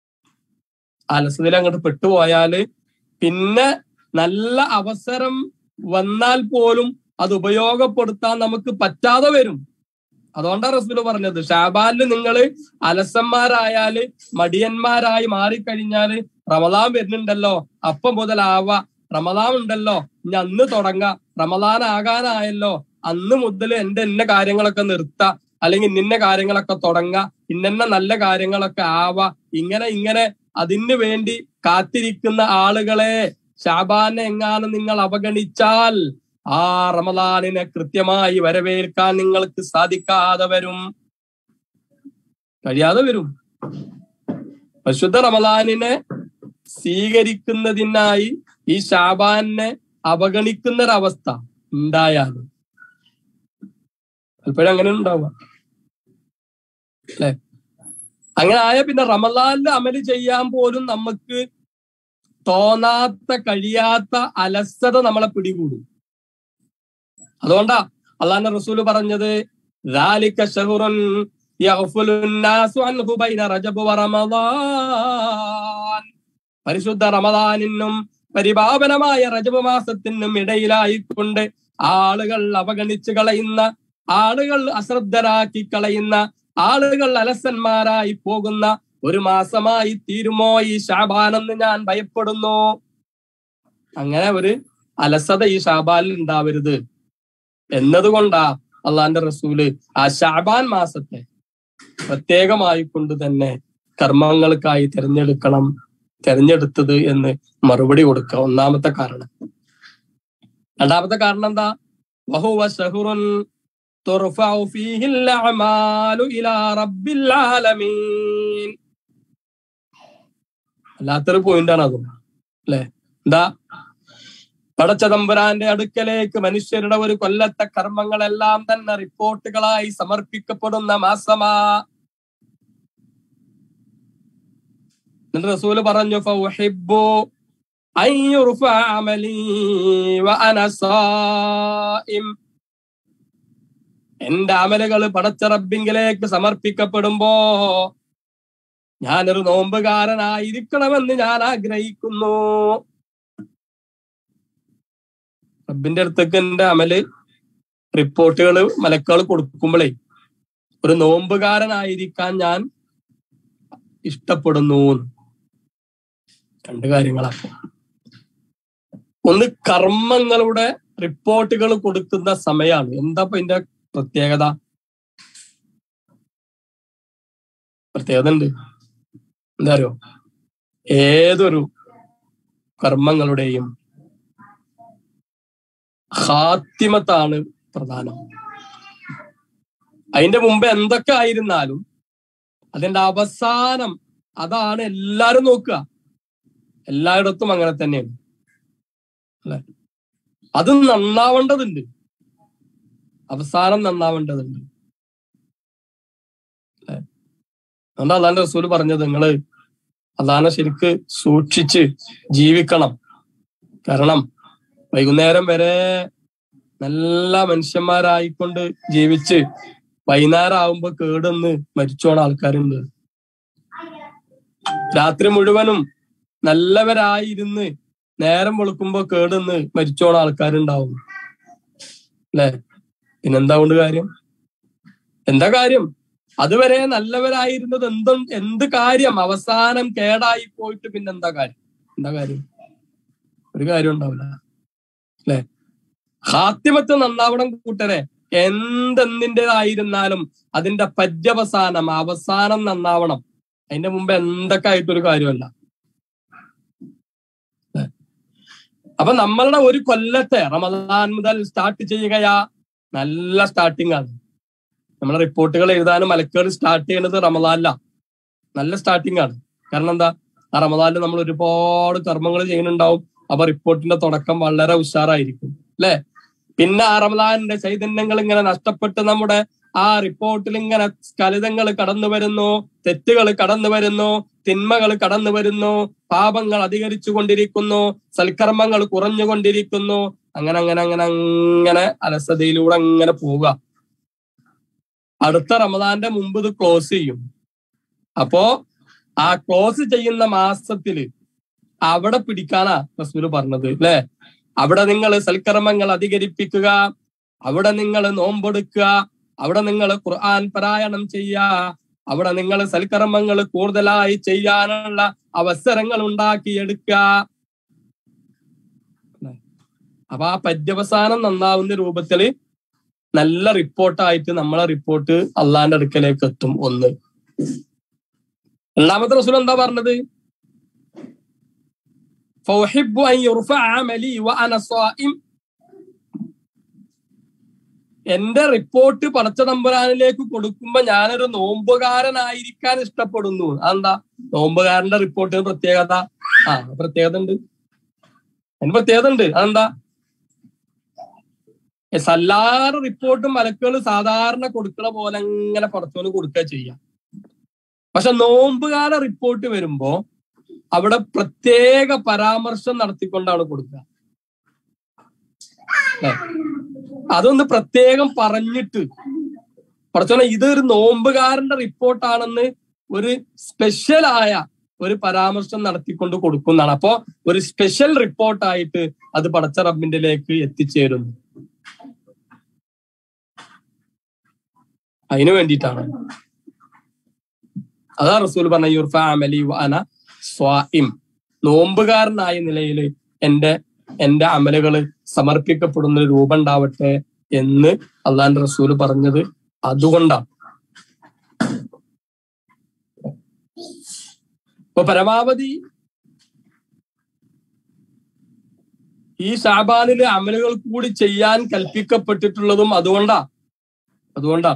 അലസതയിൽ അങ്ങോട്ട് പെട്ടുപോയാല് പിന്നെ നല്ല അവസരം വന്നാൽ പോലും അത് ഉപയോഗപ്പെടുത്താൻ നമുക്ക് പറ്റാതെ വരും അതുകൊണ്ടാണ് റസൂല് പറഞ്ഞത് ഷാബാലിൽ നിങ്ങൾ അലസന്മാരായാല് മടിയന്മാരായി മാറിക്കഴിഞ്ഞാല് റമദാൻ വരുന്നുണ്ടല്ലോ അപ്പൊ മുതലാവ റമദാൻ ഉണ്ടല്ലോ ഇനി അന്ന് തുടങ്ങ റമദാൻ ആകാനായല്ലോ അന്ന് മുതൽ എന്റെ ഇന്ന കാര്യങ്ങളൊക്കെ നിർത്ത അല്ലെങ്കിൽ ഇന്ന കാര്യങ്ങളൊക്കെ തുടങ്ങ ഇന്ന നല്ല കാര്യങ്ങളൊക്കെ ആവ ഇങ്ങനെ ഇങ്ങനെ അതിന് വേണ്ടി കാത്തിരിക്കുന്ന ആളുകളെ ഷാബാനെ എങ്ങാനും നിങ്ങൾ അവഗണിച്ചാൽ ആ റമദാനിനെ കൃത്യമായി വരവേൽക്കാൻ നിങ്ങൾക്ക് സാധിക്കാതെ വരും കഴിയാതെ വരും പരിശുദ്ധ റമദാനിനെ സ്വീകരിക്കുന്നതിനായി ഈ ഷാബാനെ അവഗണിക്കുന്ന ഒരവസ്ഥ ഉണ്ടായാലും പലപ്പോഴും അങ്ങനെ ഉണ്ടാവുക അല്ലെ അങ്ങനെ ആയ പിന്നെ റമദാനിൽ അമല് ചെയ്യാൻ പോലും നമുക്ക് തോന്നാത്ത കഴിയാത്ത അലസത നമ്മളെ പിടികൂടും അതുകൊണ്ടാ അള്ളാന്റെ റസൂല് പറഞ്ഞത് ذَلِكَ شَهْرٌ يَغْفُلُ النَّاسُ عَنْهُ بَيْنَ رَجَبُ وَرَمَضَانٍ പരിശുദ്ധ റമദാനിനും പരിപാവനമായ റജബ് മാസത്തിനും ഇടയിലായിക്കൊണ്ട് ആളുകൾ അവഗണിച്ച് കളയുന്ന ആളുകൾ അശ്രദ്ധരാക്കി കളയുന്ന ആളുകൾ അലസന്മാരായി പോകുന്ന ഒരു മാസമായി തീരുമോ ഈ ഷാബാനെന്ന് ഞാൻ ഭയപ്പെടുന്നു അങ്ങനെ ഒരു അലസത ഈ ഷാബാനിൽ ഉണ്ടാവരുത് എന്നതുകൊണ്ടാ അള്ളാന്റെ റസൂല് ആ ഷാബാൻ മാസത്തെ പ്രത്യേകമായി കൊണ്ട് തന്നെ കർമ്മങ്ങൾക്കായി തിരഞ്ഞെടുക്കണം തിരഞ്ഞെടുത്തത് എന്ന് മറുപടി കൊടുക്കുക ഒന്നാമത്തെ കാരണം രണ്ടാമത്തെ കാരണം എന്താ വഹുവ ഷഹുറുൻ തുർഫഉ ഫീഹിൽ അഅമാലു ഇലാ റബ്ബിൽ ആലമീൻ അല്ലാത്തൊരു പോയിന്റാണ് അതും അല്ലെ എന്താ പടച്ചതമ്പുരാന്റെ അടുക്കലേക്ക് മനുഷ്യരുടെ ഒരു കൊല്ലത്തെ കർമ്മങ്ങളെല്ലാം തന്നെ റിപ്പോർട്ടുകളായി സമർപ്പിക്കപ്പെടുന്ന മാസമാ എന്നിട്ട് റസൂല് പറഞ്ഞു ഫൗഹിബ്ബു അൻ യുർഫഅ അമലി വഅന സായിം എന്റെ അമലുകൾ പടച്ച റബ്ബിങ്കിലേക്ക് സമർപ്പിക്കപ്പെടുമ്പോ ഞാനൊരു നോമ്പുകാരനായിരിക്കണമെന്ന് ഞാൻ ആഗ്രഹിക്കുന്നു റബ്ബിന്റെ അടുത്തേക്ക് എന്റെ അമല് റിപ്പോർട്ടുകൾ മലക്കുകൾ കൊടുക്കുമ്പോഴേ ഒരു നോമ്പുകാരനായിരിക്കാൻ ഞാൻ ഇഷ്ടപ്പെടുന്നു രണ്ട് കാര്യങ്ങളാണ് ഒന്ന് കർമ്മങ്ങളുടെ റിപ്പോർട്ടുകൾ കൊടുക്കുന്ന സമയമാണ് എന്താ ഇപ്പൊ ഇതിന്റെ പ്രത്യേകത പ്രത്യേകത ഉണ്ട് എന്താ അറിയോ ഏതൊരു കർമ്മങ്ങളുടെയും ഹാത്തിമത്താണ് പ്രധാനം അതിന്റെ മുമ്പ് എന്തൊക്കെ ആയിരുന്നാലും അതിന്റെ അവസാനം അതാണ് എല്ലാരും നോക്കുക എല്ലായിടത്തും അങ്ങനെ തന്നെയാണ് അല്ലെ അത് നന്നാവേണ്ടതുണ്ട് അവസാനം നന്നാവേണ്ടതുണ്ട് അല്ലെ അതുകൊണ്ട് അള്ളാന്റെ റസൂല് പറഞ്ഞത് നിങ്ങള് അള്ളാനെ ശരിക്ക് സൂക്ഷിച്ച് ജീവിക്കണം കാരണം വൈകുന്നേരം വരെ നല്ല മനുഷ്യന്മാരായിക്കൊണ്ട് ജീവിച്ച് വൈകുന്നേരം ആവുമ്പോ കേടന്ന് മരിച്ചോണ ആൾക്കാരുണ്ട് രാത്രി മുഴുവനും നല്ലവരായിരുന്ന് നേരം വെളുക്കുമ്പോ കേടന്ന് മരിച്ചോണ ആൾക്കാരുണ്ടാവും അല്ലെ പിന്നെന്താ കൊണ്ട് കാര്യം എന്താ കാര്യം അതുവരെ നല്ലവരായിരുന്നത് എന്തും എന്ത് കാര്യം അവസാനം കേടായി പോയിട്ട് പിന്നെന്താ കാര്യം എന്താ കാര്യം ഒരു കാര്യം ഉണ്ടാവില്ല അല്ലെ ഹാത്യമത്ത് നന്നാവണം കൂട്ടരെ എന്തെന്തിൻ്റെതായിരുന്നാലും അതിന്റെ പര്യവസാനം അവസാനം നന്നാവണം അതിന്റെ മുമ്പ് എന്തൊക്കെ ആയിട്ടൊരു കാര്യമല്ല ല്ലേ? അപ്പൊ നമ്മളുടെ ഒരു കൊല്ലത്തെ റമദാൻ മുതൽ സ്റ്റാർട്ട് ചെയ്യുകയാ നല്ല സ്റ്റാർട്ടിംഗ് ആണ് നമ്മളെ റിപ്പോർട്ടുകൾ എഴുതാനും മലക്കുകൾ സ്റ്റാർട്ട് ചെയ്യുന്നത് റമദാനില നല്ല സ്റ്റാർട്ടിംഗ് ആണ് കാരണം എന്താ ആ റമദാനിൽ നമ്മൾ ഒരുപാട് കർമ്മങ്ങൾ ചെയ്യുന്നുണ്ടാവും അപ്പൊ റിപ്പോർട്ടിന്റെ തുടക്കം വളരെ ഉഷാറായിരിക്കും അല്ലെ പിന്നെ ആ റമദാനിന്റെ ചൈതന്യങ്ങൾ ഇങ്ങനെ നഷ്ടപ്പെട്ട് നമ്മുടെ ആ റിപ്പോർട്ടിൽ ഇങ്ങനെ സ്കലിതങ്ങൾ കടന്നു വരുന്നു തെറ്റുകൾ കടന്നു വരുന്നു തിന്മകൾ കടന്നു വരുന്നു പാപങ്ങൾ അധികരിച്ചു കൊണ്ടിരിക്കുന്നു സൽക്കർമ്മങ്ങൾ കുറഞ്ഞുകൊണ്ടിരിക്കുന്നു അങ്ങനെ അങ്ങനെ അങ്ങനെ അങ്ങനെ അലസതയിലൂടെ അങ്ങനെ പോവുക അടുത്ത റമദാന്റെ മുമ്പ് ഇത് ക്ലോസ് ചെയ്യും അപ്പോ ആ ക്ലോസ് ചെയ്യുന്ന മാസത്തില് അവിടെ പിടിക്കാനാ റസൂല് പറഞ്ഞത് അല്ലെ അവിടെ നിങ്ങൾ സൽക്കർമ്മങ്ങൾ അധികരിപ്പിക്കുക അവിടെ നിങ്ങൾ നോമ്പെടുക്കുക അവിടെ നിങ്ങൾ ഖുർആൻ പാരായണം ചെയ്യുക അവിടെ നിങ്ങൾ സൽക്കർമ്മങ്ങൾ കൂടുതലായി ചെയ്യാനുള്ള അവസരങ്ങൾ ഉണ്ടാക്കിയെടുക്കുക അപ്പൊ ആ പര്യവസാനം നന്നാവുന്ന രൂപത്തില് നല്ല റിപ്പോർട്ടായിട്ട് നമ്മളെ റിപ്പോർട്ട് അള്ളാന്റെ അടുക്കലേക്ക് എത്തും ഒന്ന് രണ്ടാമത്തെ റസൂൽ എന്താ പറഞ്ഞത് فأحب أن يرفع عملي وأنا صائم എന്റെ റിപ്പോർട്ട് പടച്ച തമ്പുരാനിലേക്ക് കൊടുക്കുമ്പോ ഞാനൊരു നോമ്പുകാരനായിരിക്കാൻ ഇഷ്ടപ്പെടുന്നു അതെന്താ നോമ്പുകാരന്റെ റിപ്പോർട്ടിന് പ്രത്യേകത ആ പ്രത്യേകത ഉണ്ട് അതിന് പ്രത്യേകത ഉണ്ട് അതെന്താ എല്ലാവരുടെ റിപ്പോർട്ടും മലക്കുകൾ സാധാരണ കൊടുക്കണ പോലെ അങ്ങനെ പടച്ചോന് കൊടുക്കുക ചെയ്യാം പക്ഷെ നോമ്പുകാര റിപ്പോർട്ട് വരുമ്പോ അവിടെ പ്രത്യേക പരാമർശം നടത്തിക്കൊണ്ടാണ് കൊടുക്കുക ല്ലേ? അതൊന്ന് പ്രത്യേകം പറഞ്ഞിട്ട് പടച്ചോനെ ഇതൊരു നോമ്പുകാരന്റെ റിപ്പോർട്ടാണെന്ന് ഒരു സ്പെഷ്യലായ ഒരു പരാമർശം നടത്തിക്കൊണ്ട് കൊടുക്കുന്നതാണ് അപ്പോ ഒരു സ്പെഷ്യൽ റിപ്പോർട്ടായിട്ട് അത് പടച്ച റബ്ബിന്റെലേക്ക് എത്തിച്ചേരുന്നു അതിനു വേണ്ടിയിട്ടാണ് അതാ റസൂൽ പറഞ്ഞ യുർഫ അമലി വഅന സ്വാഇം നോമ്പുകാരനായ നിലയിൽ എന്റെ എന്റെ അമലുകൾ സമർപ്പിക്കപ്പെടുന്ന ഒരു രൂപം ഉണ്ടാവട്ടെ എന്ന് അള്ളാന്റെ റസൂല് പറഞ്ഞത് അതുകൊണ്ടാണ് ഇപ്പൊ പരമാവധി ഈ ഷാബാനില് അമലുകൾ കൂടി ചെയ്യാൻ കൽപ്പിക്കപ്പെട്ടിട്ടുള്ളതും അതുകൊണ്ടാ അതുകൊണ്ടാണ്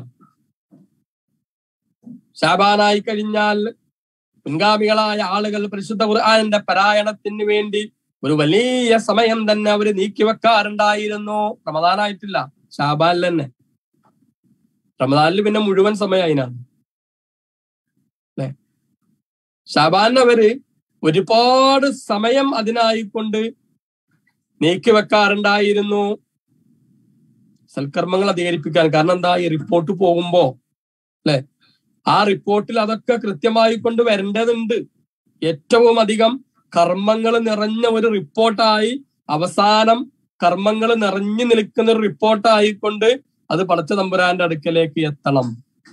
ഷാബാനായി കഴിഞ്ഞാൽ മുൻഗാമികളായ ആളുകൾ പരിശുദ്ധ ഖുർആാനിന്റെ പാരായണത്തിന് വേണ്ടി ഒരു വലിയ സമയം തന്നെ അവര് നീക്കിവെക്കാറുണ്ടായിരുന്നു റമദാനായിട്ടില്ല ഷാബാനിൽ തന്നെ റമദാനിൽ പിന്നെ മുഴുവൻ സമയം അതിനാണ് അല്ലെ ഷാബാനിൽ അവര് ഒരുപാട് സമയം അതിനായിക്കൊണ്ട് നീക്കിവെക്കാറുണ്ടായിരുന്നു സൽക്കർമ്മങ്ങൾ അധികരിപ്പിക്കാൻ കാരണം എന്താ ഈ റിപ്പോർട്ട് പോകുമ്പോ അല്ലെ ആ റിപ്പോർട്ടിൽ അതൊക്കെ കൃത്യമായി കൊണ്ട് വരേണ്ടതുണ്ട് ഏറ്റവും അധികം കർമ്മങ്ങൾ നിറഞ്ഞ ഒരു റിപ്പോർട്ടായി അവസാനം കർമ്മങ്ങൾ നിറഞ്ഞു നിൽക്കുന്ന ഒരു റിപ്പോർട്ടായിക്കൊണ്ട് അത് പടച്ച തമ്പുരാന്റെ അടുക്കലേക്ക് എത്തണം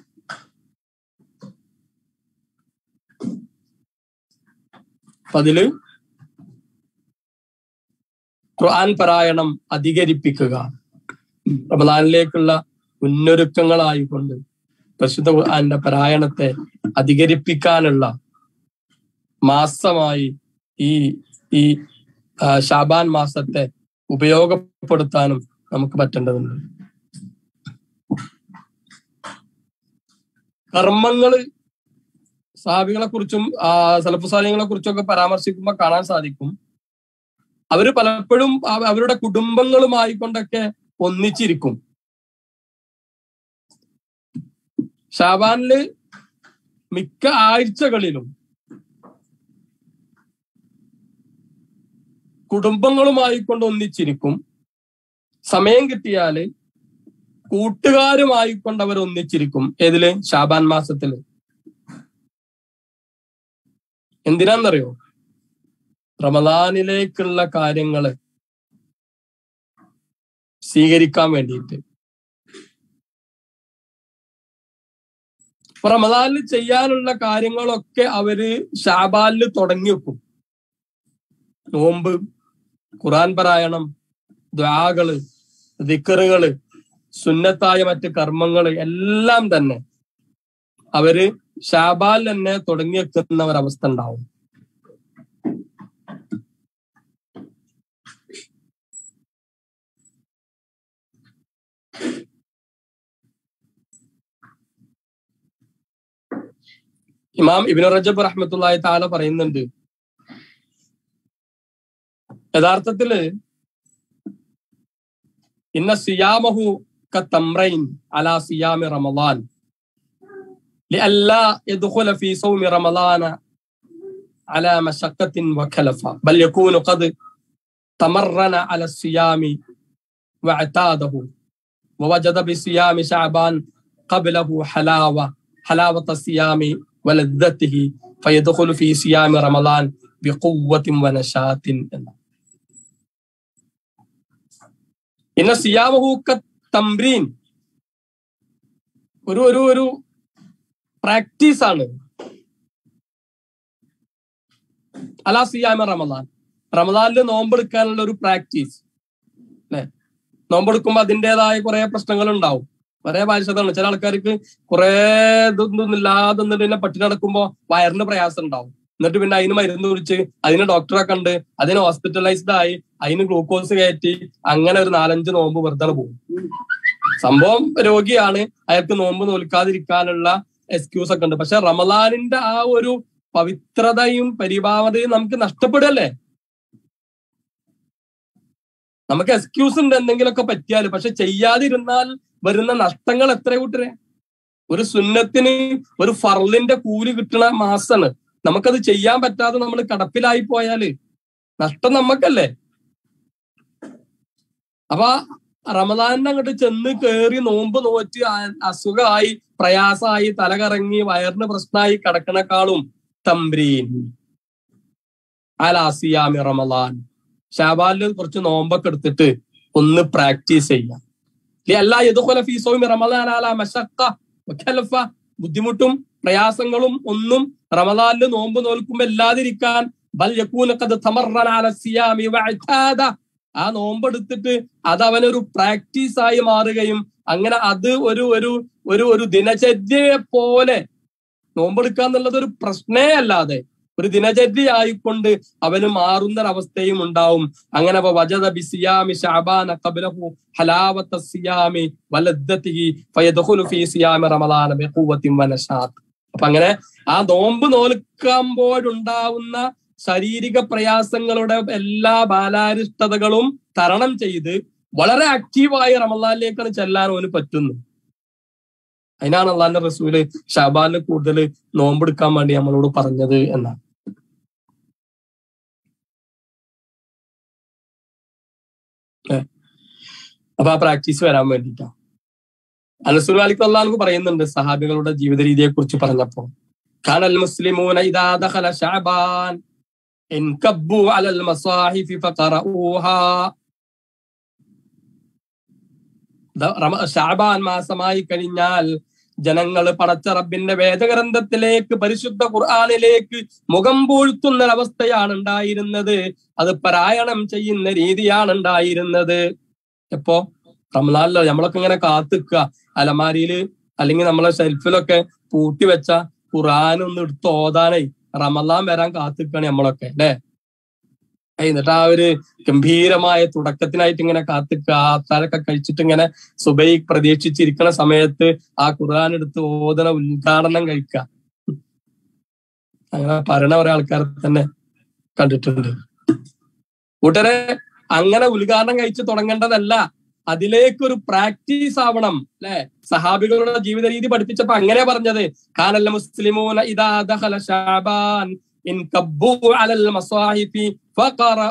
അപ്പൊ അതില് ഖുർആൻ പാരായണം അധികരിപ്പിക്കുക റമദാനിലേക്കുള്ള മുന്നൊരുക്കങ്ങളായിക്കൊണ്ട് പരിശുദ്ധ ഖുർആന്റെ പാരായണത്തെ അധികരിപ്പിക്കാനുള്ള മാസമായി ഈ ഈ ആ, ഷാബാൻ മാസത്തെ ഉപയോഗപ്പെടുത്താനും നമുക്ക് പറ്റേണ്ടതുണ്ട് കർമ്മങ്ങള് സാബികളെ കുറിച്ചും സലഫുസാലികളെ കുറിച്ചൊക്കെ പരാമർശിക്കുമ്പോൾ കാണാൻ സാധിക്കും അവര് പലപ്പോഴും അവ- അവരുടെ കുടുംബങ്ങളുമായി കൊണ്ടൊക്കെ ഒന്നിച്ചിരിക്കും ഷാബാനില് മിക്ക ആഴ്ചകളിലും കുടുംബങ്ങളുമായി കൊണ്ട് ഒന്നിച്ചിരിക്കും സമയം കിട്ടിയാല് കൂട്ടുകാരുമായി കൊണ്ട് അവർ ഒന്നിച്ചിരിക്കും ഏതില് ഷാബാൻ മാസത്തില് എന്തിനാന്നറിയോ റമദാനിലേക്കുള്ള കാര്യങ്ങള് സ്വീകരിക്കാൻ വേണ്ടിയിട്ട് അപ്പൊ റമദാനിൽ ചെയ്യാനുള്ള കാര്യങ്ങളൊക്കെ അവര് ഷാബാലിൽ തുടങ്ങി വെക്കും നോമ്പ് ഖുറാൻ പാരായണം ദ്വാകള് ദിക്കറുകള് സുന്നത്തായ മറ്റ് കർമ്മങ്ങള് എല്ലാം തന്നെ അവര് ഷാബാൽ തന്നെ തുടങ്ങി വെക്കുന്ന ഒരവസ്ഥ ഉണ്ടാവും ഇമാം ഇബിൻ റജബ് റഹ്മത്തുള്ളാഹി താല പറയുന്നുണ്ട് യഥാർത്ഥത്തില് ഇന്ന സിയാമഹു കത്തമ്രൈൻ അലാ സിയാമി റമളാൻ لئلا يدخل في صوم رمضان على مشقة وكلفة بل يكون قد تمرن على الصيام واعتاده ووجد بصيام شعبان قبله حلاوة حلاوة الصيام ولذته فيدخل في صيام رمضان بقوة ونشاط إن صيامه كالتمرين ഒരു ഒരു ഒരു പ്രാക്ടീസ് ആണ് അലാ സിയാമ റമദാൻ റമദാനിൽ നോമ്പെടുക്കാനുള്ള ഒരു പ്രാക്ടീസ് അല്ലെ നോമ്പെടുക്കുമ്പോ അതിൻ്റെതായ കുറെ പ്രശ്നങ്ങൾ ഉണ്ടാവും കുറെ ബാധ്യതകളാണ് ചില ആൾക്കാർക്ക് കുറെ ഇതൊന്നും ഇല്ലാതെ എന്നിട്ട് പിന്നെ പട്ടി നടക്കുമ്പോ വയറിന് പ്രയാസം ഉണ്ടാവും എന്നിട്ട് പിന്നെ അതിന് മരുന്ന് കുറിച്ച് അതിന് ഡോക്ടറെ കണ്ട് അതിന് ഹോസ്പിറ്റലൈസ്ഡ് ആയി അതിന് ഗ്ലൂക്കോസ് കയറ്റി അങ്ങനെ ഒരു നാലഞ്ച് നോമ്പ് വെറുതെ പോകും സംഭവം രോഗിയാണ് അയാൾക്ക് നോമ്പ് നോൽക്കാതിരിക്കാനുള്ള എക്സ്ക്യൂസ് ഒക്കെ ഉണ്ട് പക്ഷെ റമദാനിന്റെ ആ ഒരു പവിത്രതയും പരിഭാവതയും നമുക്ക് നഷ്ടപ്പെടല്ലേ നമുക്ക് എക്സ്ക്യൂസ് ഉണ്ട് എന്തെങ്കിലുമൊക്കെ പറ്റിയാൽ പക്ഷെ ചെയ്യാതിരുന്നാൽ വരുന്ന നഷ്ടങ്ങൾ എത്ര കൂട്ടരെ ഒരു സുന്നത്തിന് ഒരു ഫർലിന്റെ കൂലി കിട്ടുന്ന മാസാണ് നമുക്കത് ചെയ്യാൻ പറ്റാതെ നമ്മൾ കടപ്പിലായി പോയാല് നഷ്ടം നമുക്കല്ലേ അപ്പൊ റമദാനിന് അങ്ങോട്ട് ചെന്ന് കയറി നോമ്പ് നോറ്റ് ആ- അസുഖമായി പ്രയാസമായി തലകറങ്ങി വയറിന് പ്രശ്നമായി കിടക്കണേക്കാളും തമ്പ്രീൻ അലാസിയാമി റമദാൻ ഷാബാലിൽ കുറച്ച് നോമ്പൊക്കെ എടുത്തിട്ട് ഒന്ന് പ്രാക്ടീസ് ചെയ്യാം അല്ല യദുഖുല ഫീ സൗമി റമദാൻ അലാ മശഖ വഖലഫ ബുദ്ധിമുട്ടും പ്രയാസങ്ങളും ഒന്നും റമദാനിൽ നോമ്പ് നോൽക്കുമ്പോ ഇല്ലാതിരിക്കാൻ ബൽ യകൂന ഖദ് തമറന അല സിയാമി വഅതാദ ആ നോമ്പെടുത്തിട്ട് അത് അവനൊരു പ്രാക്ടീസ് ആയി മാറുകയും അങ്ങനെ അത് ഒരു ഒരു ഒരു ഒരു ദിനചര്യയെ പോലെ നോമ്പെടുക്കുക എന്നുള്ളത് ഒരു പ്രശ്നേ അല്ലാതെ ഒരു ദിനചര്യയായിക്കൊണ്ട് അവന് മാറുന്ന ഒരവസ്ഥയും ഉണ്ടാവും അങ്ങനെ അപ്പൊ വജദ ബിസിയാമി ഷഅബാന ഖബ്ലഹു ഹലാവത്ത സിയാമി വലദ്ദതിഹി ഫയദ്ഖുലു ഫീ സിയാമി റമളാന ബിഖുവത്തിൻ വനശാത്ത് അപ്പൊ അങ്ങനെ ആ നോമ്പ് നോൽക്കുമ്പോഴുണ്ടാവുന്ന ശാരീരിക പ്രയാസങ്ങളുടെ എല്ലാ ബാലാരിഷ്ടതകളും തരണം ചെയ്ത് വളരെ ആക്റ്റീവായി റമദാനിലേക്കാണ് ചെല്ലാൻ അവന് പറ്റുന്നു അതിനാണ് അള്ളാന്റെ റസൂല് ഷാബാലിന് കൂടുതൽ നോമ്പെടുക്കാൻ വേണ്ടി നമ്മളോട് പറഞ്ഞത് എന്നാണ് ഏ. അപ്പൊ ആ പ്രാക്ടീസ് വരാൻ വേണ്ടിട്ടാ അനസുൽ മാലിക് അള്ളാഹ് പറയുന്നുണ്ട് സഹാബികളുടെ ജീവിത രീതിയെ കുറിച്ച് പറഞ്ഞപ്പോ കാനൽ മുസ്ലിമൂന ഇദാ ദഖല ശഅബാൻ انكبوا على المصاحف فقرؤوها ദ- റമ- ഷാബാൻ മാസമായി കഴിഞ്ഞാൽ ജനങ്ങൾ പടച്ച റബ്ബിന്റെ വേദഗ്രന്ഥത്തിലേക്ക് പരിശുദ്ധ ഖുർആാനിലേക്ക് മുഖം പൂഴ്ത്തുന്ന ഒരവസ്ഥയാണ് ഉണ്ടായിരുന്നത് അത് പാരായണം ചെയ്യുന്ന രീതിയാണ് ഉണ്ടായിരുന്നത് എപ്പോ റമലാനിലോ നമ്മളൊക്കെ ഇങ്ങനെ കാത്തിക്കുക അലമാരിയില് അല്ലെങ്കിൽ നമ്മളെ ഷെൽഫിലൊക്കെ പൂട്ടി വെച്ച ഖുർആൻ ഒന്ന് എടുത്ത് ഓതാനേ റമലാൻ വരാൻ കാത്തിക്കാണ് നമ്മളൊക്കെ അല്ലെ എന്നിട്ട് ആ ഒരു ഗംഭീരമായ തുടക്കത്തിനായിട്ട് ഇങ്ങനെ കാത്തിക്കുക ആത്താരൊക്കെ കഴിച്ചിട്ട് ഇങ്ങനെ സുബൈ പ്രതീക്ഷിച്ചിരിക്കുന്ന സമയത്ത് ആ ഖുർആൻ എടുത്ത് ഓതന ഉദ്ഘാടനം കഴിക്കുക അങ്ങനെ പറയണ കുറെ ആൾക്കാരെ തന്നെ കണ്ടിട്ടുണ്ട് കൂട്ടരെ അങ്ങനെ ഉദ്ഘാടനം കഴിച്ച് തുടങ്ങേണ്ടതല്ല അതിലേക്കൊരു പ്രാക്ടീസ് ആവണം അല്ലെ സഹാബികളുടെ ജീവിത രീതി പഠിപ്പിച്ചപ്പോ അങ്ങനെ പറഞ്ഞത് കാനല്ല മുസ്ലിമൂന ഇദാ ദഖല ശഅബാൻ ഇൻ കബ്ബു അലൽ മസാഹിഫി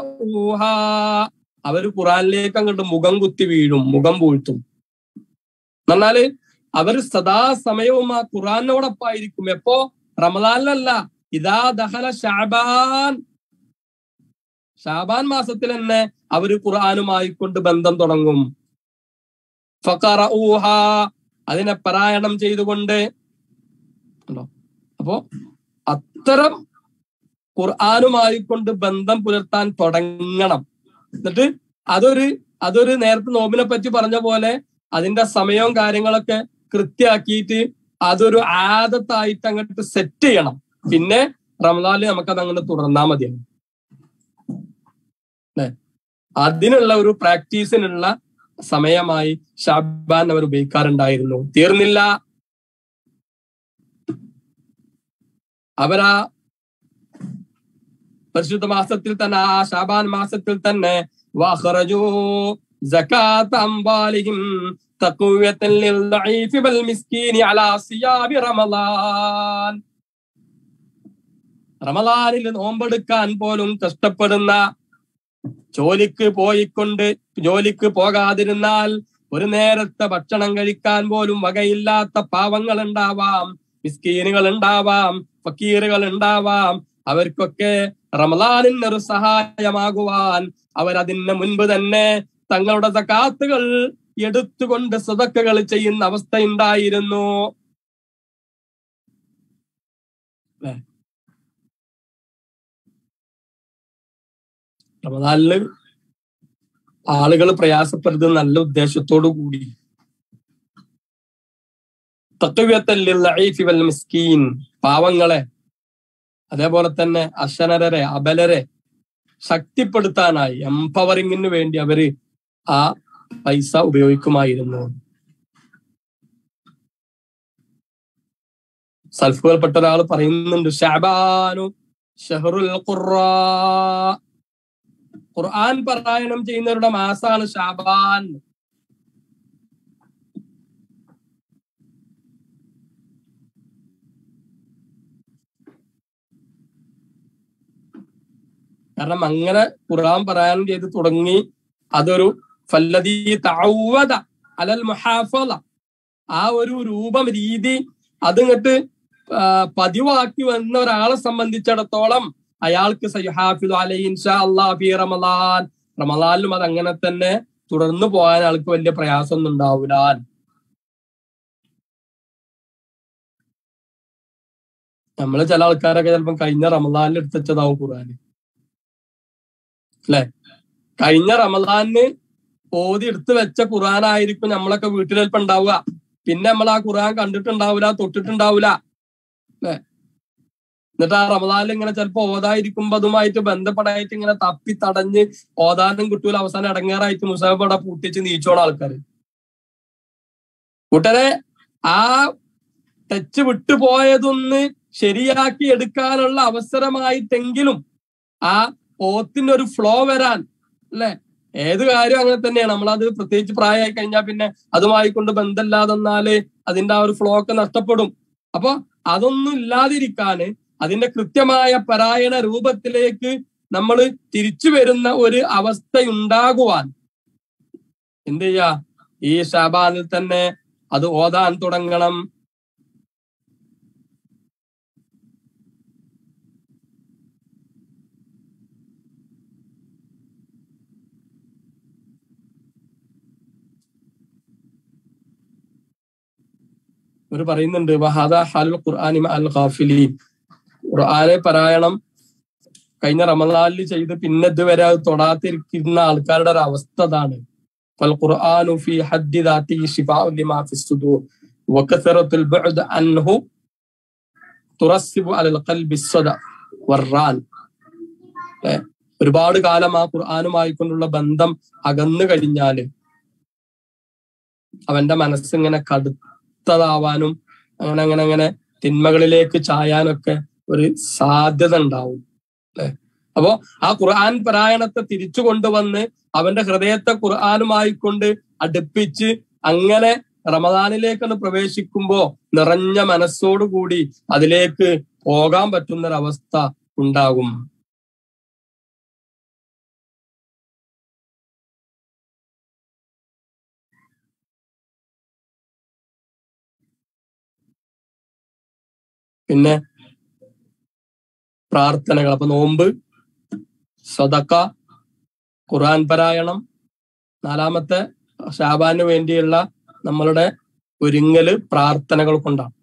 ഫഖറഊഹാ അവര് ഖുറാനിലേക്ക് അങ്ങോട്ട് മുഖം കുത്തി വീഴും മുഖം പൂഴ്ത്തും എന്നാല് അവർ സദാസമയവും ആ ഖുറാനോടൊപ്പായിരിക്കും എപ്പോ റമദാനിലല്ല ഇതാ ദഹല ഷാബാൻ ഷാബാൻ മാസത്തിൽ തന്നെ അവര് ഖുർആാനുമായി കൊണ്ട് ബന്ധം തുടങ്ങും ഫഖറഊഹ അതിനെ പാരായണം ചെയ്തുകൊണ്ട് ഉണ്ടോ അപ്പോ അത്തരം ഖുർആാനുമായി കൊണ്ട് ബന്ധം പുലർത്താൻ തുടങ്ങണം എന്നിട്ട് അതൊരു അതൊരു നേരത്തെ നോമ്പിനെ പറ്റി പറഞ്ഞ പോലെ അതിന്റെ സമയവും കാര്യങ്ങളൊക്കെ കൃത്യമാക്കിയിട്ട് അതൊരു ആദത്തായിട്ട് അങ്ങോട്ട് സെറ്റ് ചെയ്യണം പിന്നെ റമദാനിൽ നമുക്കത് അങ്ങനെ തുടർന്നാൽ മതിയാണ് അല്ലെ അതിനുള്ള ഒരു പ്രാക്ടീസിനുള്ള സമയമായി ഷാബാൻ അവർ ഉപയോഗിക്കാറുണ്ടായിരുന്നു തീർന്നില്ല അവരാ പരിശുദ്ധ മാസത്തിൽ തന്നെ ആ ഷാബാൻ മാസത്തിൽ തന്നെ വഖറജൂ സകാത്ത അംവാലിഹിം തഖ്വിയത്തൻ ലിൽദഈഫി വൽ മിസ്കീനി അലാ സിയാബി റമളാൻ റമളാനിൽ നോമ്പെടുക്കാൻ പോലും കഷ്ടപ്പെടുന്ന ജോലിക്ക് പോയിക്കൊണ്ട് ജോലിക്ക് പോകാതിരുന്നാൽ ഒരു നേരത്തെ ഭക്ഷണം കഴിക്കാൻ പോലും വകയില്ലാത്ത പാവങ്ങൾ ഉണ്ടാവാം മിസ്കീനുകൾ ഉണ്ടാവാം ഫക്കീറുകൾ ഉണ്ടാവാം അവർക്കൊക്കെ റമലാനിന് ഒരു സഹായമാകുവാൻ അവരതിന് മുൻപ് തന്നെ തങ്ങളുടെ സക്കാത്തുകൾ എടുത്തുകൊണ്ട് സതക്കകൾ ചെയ്യുന്ന അവസ്ഥ ഉണ്ടായിരുന്നു റമദാനില് ആളുകൾ പ്രയാസപ്പെടുന്നത് നല്ല ഉദ്ദേശത്തോടു കൂടി തത്വ്യത്തല്ലിൽ മിസ്കീൻ പാവങ്ങളെ അതേപോലെ തന്നെ അശനരരെ അബലരെ ശക്തിപ്പെടുത്താനായി എംപവറിങ്ങിന് വേണ്ടി അവര് ആ പൈസ ഉപയോഗിക്കുമായിരുന്നു സൽഫുകൾപ്പെട്ട ഒരാൾ പറയുന്നുണ്ട് ഷാബാനു ഷഹറുൽ ഖുറാ ഖുർആൻ പാരായണം ചെയ്യുന്നവരുടെ മാസാണ് ഷാബാൻ കാരണം അങ്ങനെ ഖുർആൻ പാരായണം ചെയ്ത് തുടങ്ങി അതൊരു ഫല്ലദീ തഅവ്വദ അലൽ മുഹാഫള ആ ഒരു രൂപം രീതി അതിങ്ങട്ട് പതിവാക്കി വന്ന ഒരാളെ സംബന്ധിച്ചിടത്തോളം അയാൾക്ക് സയ്ഹാഫിദു അലൈഹി ഇൻഷാ അല്ലാഹ് ഫി റമളാൻ റമളാനിലും അത് അങ്ങനെ തന്നെ തുടർന്നു പോകാൻ ആൾക്ക് വലിയ പ്രയാസമൊന്നും ഉണ്ടാവില്ല നമ്മള് ചില ആൾക്കാരൊക്കെ ചിലപ്പം കഴിഞ്ഞ റമളാനിൽ എടുത്തുവെച്ചതാവും ഖുർആന് അല്ലെ കഴിഞ്ഞ റമളാനിന് ഓതി എടുത്തു വെച്ച ഖുർആനായിരിക്കും നമ്മളൊക്കെ വീട്ടിൽ ചിലപ്പോൾ ഉണ്ടാവുക പിന്നെ നമ്മൾ ആ ഖുർആൻ കണ്ടിട്ടുണ്ടാവില്ല തൊട്ടിട്ടുണ്ടാവില്ല അല്ലെ എന്നിട്ട് ആ റമദാനിൽ ഇങ്ങനെ ചിലപ്പോ ഓതായിരിക്കുമ്പോ അതുമായിട്ട് ബന്ധപ്പെടായിട്ട് ഇങ്ങനെ തപ്പി തടഞ്ഞ് ഓതാനും കിട്ടൂല അവസാനം ഇടങ്ങാറായിട്ട് മുസാഫട പൂട്ടിച്ച് നീച്ചോണ ആൾക്കാർ കൂട്ടരെ ആ ടച്ച് വിട്ടുപോയതൊന്ന് ശരിയാക്കി എടുക്കാനുള്ള അവസരമായിട്ടെങ്കിലും ആ ഓത്തിന്റെ ഒരു ഫ്ലോ വരാൻ അല്ലെ ഏത് കാര്യം അങ്ങനെ തന്നെയാണ് നമ്മളത് പ്രത്യേകിച്ച് പ്രായമായി കഴിഞ്ഞാൽ പിന്നെ അതുമായി കൊണ്ട് ബന്ധമില്ലാതെന്നാല് അതിന്റെ ആ ഒരു ഫ്ലോ ഒക്കെ നഷ്ടപ്പെടും അപ്പൊ അതൊന്നും ഇല്ലാതിരിക്കാന് അതിന്റെ കൃത്യമായ പരായണ രൂപത്തിലേക്ക് നമ്മൾ തിരിച്ചു വരുന്ന ഒരു അവസ്ഥയുണ്ടാകുവാൻ എന്ത് ചെയ്യാ ഈ ഷാബാനിൽ തന്നെ അത് ഓതാൻ തുടങ്ങണം ഇവർ പറയുന്നുണ്ട് വഹാദ ഹാലുൽ ഖുർആാനി അൽ ഖാഫിലി ഖുർആാനെ പാരായണം കഴിഞ്ഞ റമദാനിൽ ചെയ്ത് പിന്നെ ഇതുവരെ അത് തൊടാതിരിക്കുന്ന ആൾക്കാരുടെ ഒരു അവസ്ഥ അതാണ് فالقرآن في حد ذاته شفاء لما في الصدور وكثرة البعد عنه ترسب على القلب الصدى والران ഒരുപാട് കാലം ആ ഖുർആാനുമായി കൊണ്ടുള്ള ബന്ധം അകന്നു കഴിഞ്ഞാല് അവന്റെ മനസ്സിങ്ങനെ കടുത്തതാവാനും അങ്ങനെ അങ്ങനെ അങ്ങനെ തിന്മകളിലേക്ക് ചായാനൊക്കെ ഒരു സാധ്യത ഉണ്ടാവും അല്ലെ അപ്പോ ആ ഖുർആൻ പാരായണത്തെ തിരിച്ചു കൊണ്ടുവന്ന് അവന്റെ ഹൃദയത്തെ ഖുർആാനുമായി കൊണ്ട് അടുപ്പിച്ച് അങ്ങനെ റമദാനിലേക്കാണ് പ്രവേശിക്കുമ്പോ നിറഞ്ഞ മനസ്സോടുകൂടി അതിലേക്ക് പോകാൻ പറ്റുന്നൊരവസ്ഥ ഉണ്ടാകും പിന്നെ പ്രാർത്ഥനകൾ അപ്പൊ നോമ്പ് സ്വതക്ക ഖുർആൻ പാരായണം നാലാമത്തെ ഷാബാന് വേണ്ടിയുള്ള നമ്മളുടെ ഒരുങ്ങല് പ്രാർത്ഥനകൾ കൊണ്ടാണ്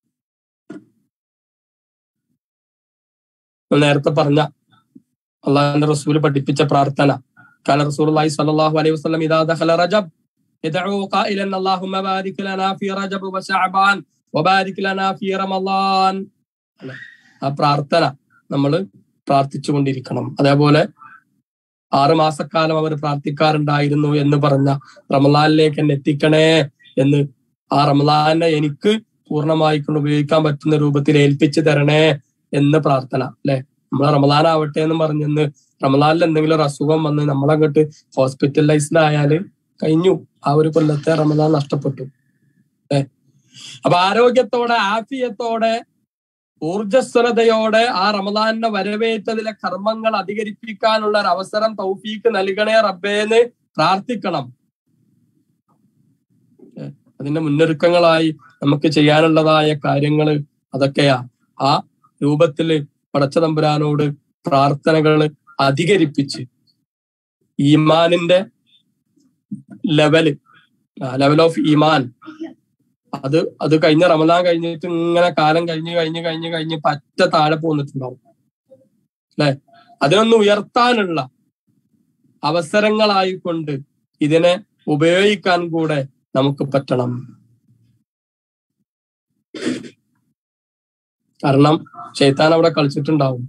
ഞാൻ നേരത്തെ പറഞ്ഞ അള്ളാഹിന്റെ റസൂൽ പഠിപ്പിച്ച പ്രാർത്ഥന കാല റസൂൽ സല്ലല്ലാഹു അലൈഹി വസല്ലം ഇദാ ദഖല റജബ് يدعو قائلا اللهم بارك لنا في رجب وشعبان وبارك لنا في رمضان അല്ലെ? ആ പ്രാർത്ഥന നമ്മൾ പ്രാർത്ഥിച്ചുകൊണ്ടിരിക്കണം അതേപോലെ ആറ് മാസക്കാലം അവർ പ്രാർത്ഥിക്കാറുണ്ടായിരുന്നു എന്ന് പറഞ്ഞ റമലാനിലേക്ക് എന്നെ എത്തിക്കണേ എന്ന് ആ റമലാനെ എനിക്ക് പൂർണ്ണമായി കൊണ്ട് ഉപയോഗിക്കാൻ പറ്റുന്ന രൂപത്തിൽ ഏൽപ്പിച്ചു തരണേ എന്ന് പ്രാർത്ഥന അല്ലെ നമ്മൾ റമലാൻ ആവട്ടെ എന്ന് പറഞ്ഞെന്ന് റമലാനിൽ എന്തെങ്കിലും ഒരു അസുഖം വന്ന് നമ്മളങ്ങോട്ട് ഹോസ്പിറ്റലൈസ്ഡ് ആയാല് കഴിഞ്ഞു ആ ഒരു കൊല്ലത്തെ റമലാൻ നഷ്ടപ്പെട്ടു ഏ അപ്പൊ ആരോഗ്യത്തോടെ ആഫിയത്തോടെ ഊർജസ്വലതയോടെ ആ റമദാനിനെ വരവേറ്റതിലെ കർമ്മങ്ങൾ അധികരിപ്പിക്കാനുള്ള ഒരു അവസരം തൗഫീക്ക് നൽകണേ റബ്ബേന്ന് പ്രാർത്ഥിക്കണം ഏ, അതിന്റെ മുന്നൊരുക്കങ്ങളായി നമുക്ക് ചെയ്യാനുള്ളതായ കാര്യങ്ങൾ അതൊക്കെയാ ആ രൂപത്തില് പടച്ചതമ്പുരാനോട് പ്രാർത്ഥനകൾ അധികരിപ്പിച്ച് ഈമാനിന്റെ ലെവല് ലെവൽ ഓഫ് ഈമാൻ അത് അത് കഴിഞ്ഞ റമദാൻ കഴിഞ്ഞിട്ട് ഇങ്ങനെ കാലം കഴിഞ്ഞ് കഴിഞ്ഞ് കഴിഞ്ഞ് കഴിഞ്ഞ് പറ്റ താഴെ പോന്നിട്ടുണ്ടാവും അല്ലെ അതിനൊന്ന് ഉയർത്താനുള്ള അവസരങ്ങളായിക്കൊണ്ട് ഇതിനെ ഉപയോഗിക്കാൻ കൂടെ നമുക്ക് പറ്റണം കാരണം ഷെയ്ത്താൻ അവിടെ കളിച്ചിട്ടുണ്ടാവും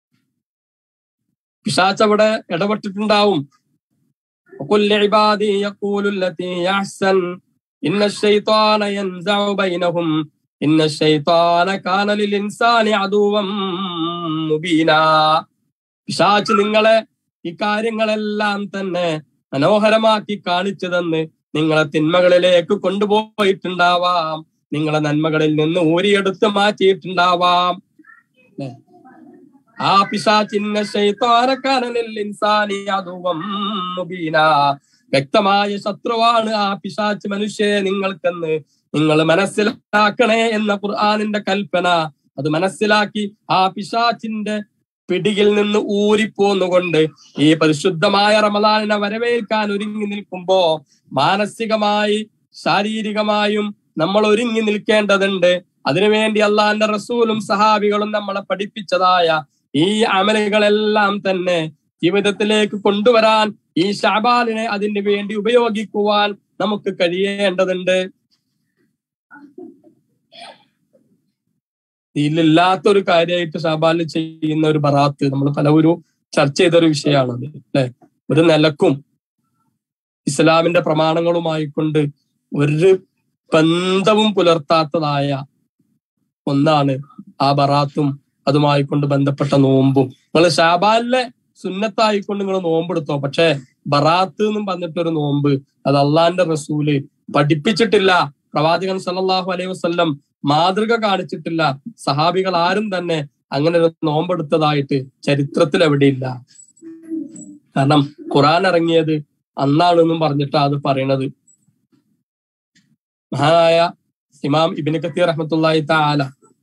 പിശാച്ച് അവിടെ ഇടപെട്ടിട്ടുണ്ടാവും وقل لعبادي يقولوا التي يحسن إن الشيطان ينزع بينهم إن الشيطان كان للإنسان عدوا مبينا പിശാച്ച് നിങ്ങളെ ഈ കാര്യങ്ങളെല്ലാം തന്നെ മനോഹരമാക്കി കാണിച്ചു തന്ന് നിങ്ങളെ തിന്മകളിലേക്ക് കൊണ്ടുപോയിട്ടുണ്ടാവാം നിങ്ങളെ നന്മകളിൽ നിന്ന് ഊരിയെടുത്ത് മാറ്റിയിട്ടുണ്ടാവാം ല്ലേ? ആ പിശാചിന്ന ശൈത്താനക്കാരനിൽ ഇൻസാനി അതുവം മുബീന വ്യക്തമായ ശത്രുവാണ് ആ പിശാച്ച് മനുഷ്യരെ നിങ്ങൾക്കെന്ന് നിങ്ങൾ മനസ്സിലാക്കണേ എന്ന ഖുർആാനിന്റെ കൽപ്പന അത് മനസ്സിലാക്കി ആ പിശാച്ചിന്റെ പിടിയിൽ നിന്ന് ഊരിപ്പോന്നുകൊണ്ട് ഈ പരിശുദ്ധമായ റമദാനിനെ വരവേൽക്കാൻ ഒരുങ്ങി നിൽക്കുമ്പോ മാനസികമായി ശാരീരികമായും നമ്മൾ ഒരുങ്ങി നിൽക്കേണ്ടതുണ്ട് അതിനുവേണ്ടി അള്ളാന്റെ റസൂലും സഹാബികളും നമ്മളെ പഠിപ്പിച്ചതായ ഈ അമലുകളെല്ലാം തന്നെ ജീവിതത്തിലേക്ക് കൊണ്ടുവരാൻ ഈ ഷാബാലിനെ അതിന് വേണ്ടി ഉപയോഗിക്കുവാൻ നമുക്ക് കഴിയേണ്ടതുണ്ട് ഇതിലില്ലാത്തൊരു കാര്യമായിട്ട് ഷാബാലിൽ ചെയ്യുന്ന ഒരു ബറാത്ത് നമ്മൾ പലവരും ചർച്ച ചെയ്ത ഒരു വിഷയമാണ് അത് അല്ലെ ഒരു നിലക്കും ഇസ്ലാമിന്റെ പ്രമാണങ്ങളുമായി കൊണ്ട് ഒരു ബന്ധവും പുലർത്താത്തതായ ഒന്നാണ് ആ ബറാത്തും അതുമായി കൊണ്ട് ബന്ധപ്പെട്ട നോമ്പും നിങ്ങൾ ഷാബാലിലെ സുന്നത്തായിക്കൊണ്ട് നിങ്ങൾ നോമ്പെടുത്തോ പക്ഷെ ബറാത്ത് എന്നും പറഞ്ഞിട്ടൊരു നോമ്പ് അത് അള്ളാന്റെ റസൂല് പഠിപ്പിച്ചിട്ടില്ല പ്രവാചകൻ സല്ലല്ലാഹു അലൈഹി വസല്ലം മാതൃക കാണിച്ചിട്ടില്ല സഹാബികൾ ആരും തന്നെ അങ്ങനെ ഒരു നോമ്പെടുത്തതായിട്ട് ചരിത്രത്തിൽ എവിടെയില്ല കാരണം ഖുറാൻ ഇറങ്ങിയത് അന്നാണെന്നും പറഞ്ഞിട്ടാ അത് പറയണത് മഹാനായ ഇമാം ഇബിന് കത്തീർ റഹ്മത്തുള്ളാഹി തആല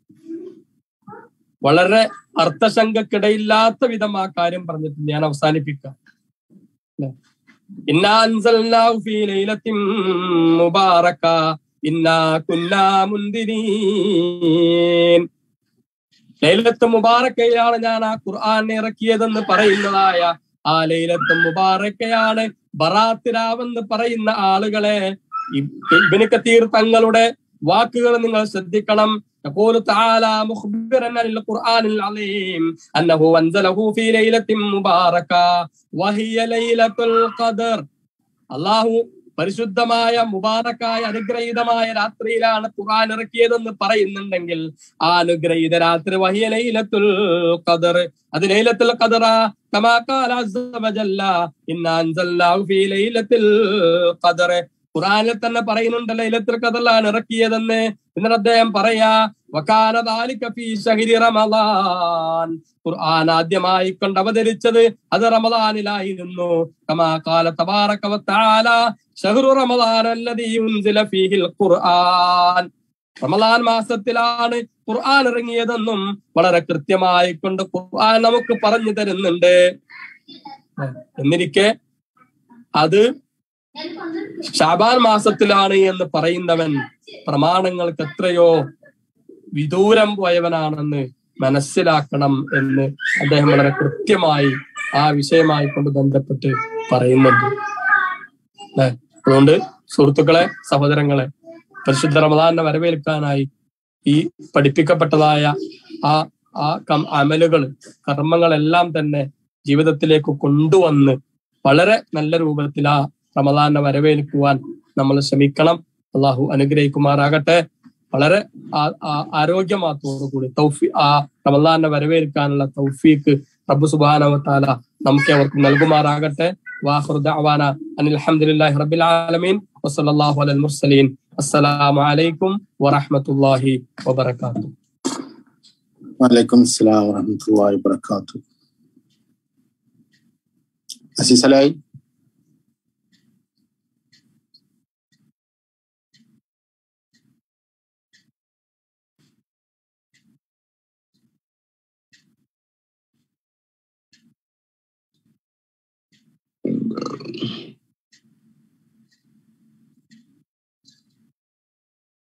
വളരെ അർത്ഥശങ്കക്കിടയില്ലാത്ത വിധം ആ കാര്യം പറഞ്ഞിട്ടുണ്ട് ഞാൻ അവസാനിപ്പിക്കാം ല്ലേ? ഇന്നാ അൻസൽനാഹു ഫീ ലൈലത്തിൻ മുബാറക ഇന്നാ കുന്നാ മുന്ദിരീൻ ലൈലത്ത് മുബാറക്കയാണ് ഞാൻ ആ ഖുർആൻ ഇറക്കിയതെന്ന് പറയുന്നതായ ആ ലൈലത്ത് മുബാറക്കയാണ് ബറാത്തിരാവെന്ന് പറയുന്ന ആളുകളെ ഇബിന് കത്തീർ തങ്ങളുടെ വാക്കുകൾ നിങ്ങൾ ശ്രദ്ധിക്കണം يقول تعالى مخبرا عن القرآن العظيم أنه أنزله في ليلة مباركة وهي ليلة القدر അള്ളാഹു പരിശുദ്ധമായ മുബാറക്കായ അനുഗ്രഹീതമായ രാത്രിയിലാണ് ഖുർആൻ ഇറക്കിയതെന്ന് പറയുന്നുണ്ടെങ്കിൽ ആ അനുഗ്രഹീത രാത്രി വഹിയ ലൈലത്തുൽ ഖദർ അത് ലൈലത്തുൽ ഖദറ കമാ ഖാല അസ്സ വജല്ല ഇന്നാ അൻസൽനാഹു ഫീ ലൈലത്തുൽ ഖദർ ഖുർആനിൽ തന്നെ പറയുന്നുണ്ട് ലൈലത്തുൽ ഖദറിലാണ് ഇറക്കിയതെന്ന് എന്നിട്ട് അദ്ദേഹം പറയാ വകാന ദാലിക ഫീ ശഹരി റമളാൻ ഖുർആൻ ആദ്യമായി കൊണ്ട് അവതരിച്ചത് അത് റമദാനിലായിരുന്നു കമാ ഖാല തബാറക വതആല ശഹ്റു റമളാൻ അല്ലദീ ഉൻസില ഫീഹിൽ ഖുർആൻ റമദാൻ മാസത്തിലാണ് ഖുർആൻ ഇറങ്ങിയതെന്നും വളരെ കൃത്യമായി കൊണ്ട് ഖുർആൻ നമുക്ക് പറഞ്ഞു തരുന്നുണ്ട് എന്നിരിക്കെ അത് ഷാബാൻ മാസത്തിലാണ് എന്ന് പറയുന്നവൻ പ്രമാണങ്ങൾക്ക് എത്രയോ വിദൂരം പോയവനാണെന്ന് മനസ്സിലാക്കണം എന്ന് അദ്ദേഹം വളരെ കൃത്യമായി ആ വിഷയമായി കൊണ്ട് ബന്ധപ്പെട്ട് പറയുന്നുണ്ട് ല്ലേ? അതുകൊണ്ട് സുഹൃത്തുക്കളെ സഹോദരങ്ങളെ പരിശുദ്ധ റമദാനെ വരവേൽക്കാനായി ഈ പഠിപ്പിക്കപ്പെട്ടതായ ആ ആ കം- അമലുകൾ കർമ്മങ്ങളെല്ലാം തന്നെ ജീവിതത്തിലേക്ക് കൊണ്ടുവന്ന് വളരെ നല്ല രൂപത്തിൽ ആ റമദാനെ വരവേൽക്കുവാൻ നമ്മൾ ശ്രമിക്കണം അള്ളാഹു അനുഗ്രഹിക്കുമാറാകട്ടെ വളരെ ആ- ആ- ആരോഗ്യമാത്തോടുകൂടി തൗഫി ആ റമദാനെ വരവേൽക്കാനുള്ള തൗഫീക്ക് റബ്ബു സുബാനവത്താല നമുക്ക് അവർക്കും നൽകുമാറാകട്ടെ വാഹുർ ദഅവാന അനിൽ ഹംദുലില്ലാഹി റബ്ബിൽ ആലമീൻ വസല്ലല്ലാഹു അലൽ മുർസലീൻ അസ്സലാമു അലൈക്കും വറഹ്മത്തുള്ളാഹി വബറകാതുഹു വലൈക്കും അസ്സലാം വറഹമത്തുള്ളാഹി വബറകാതുഹു അസീസലായി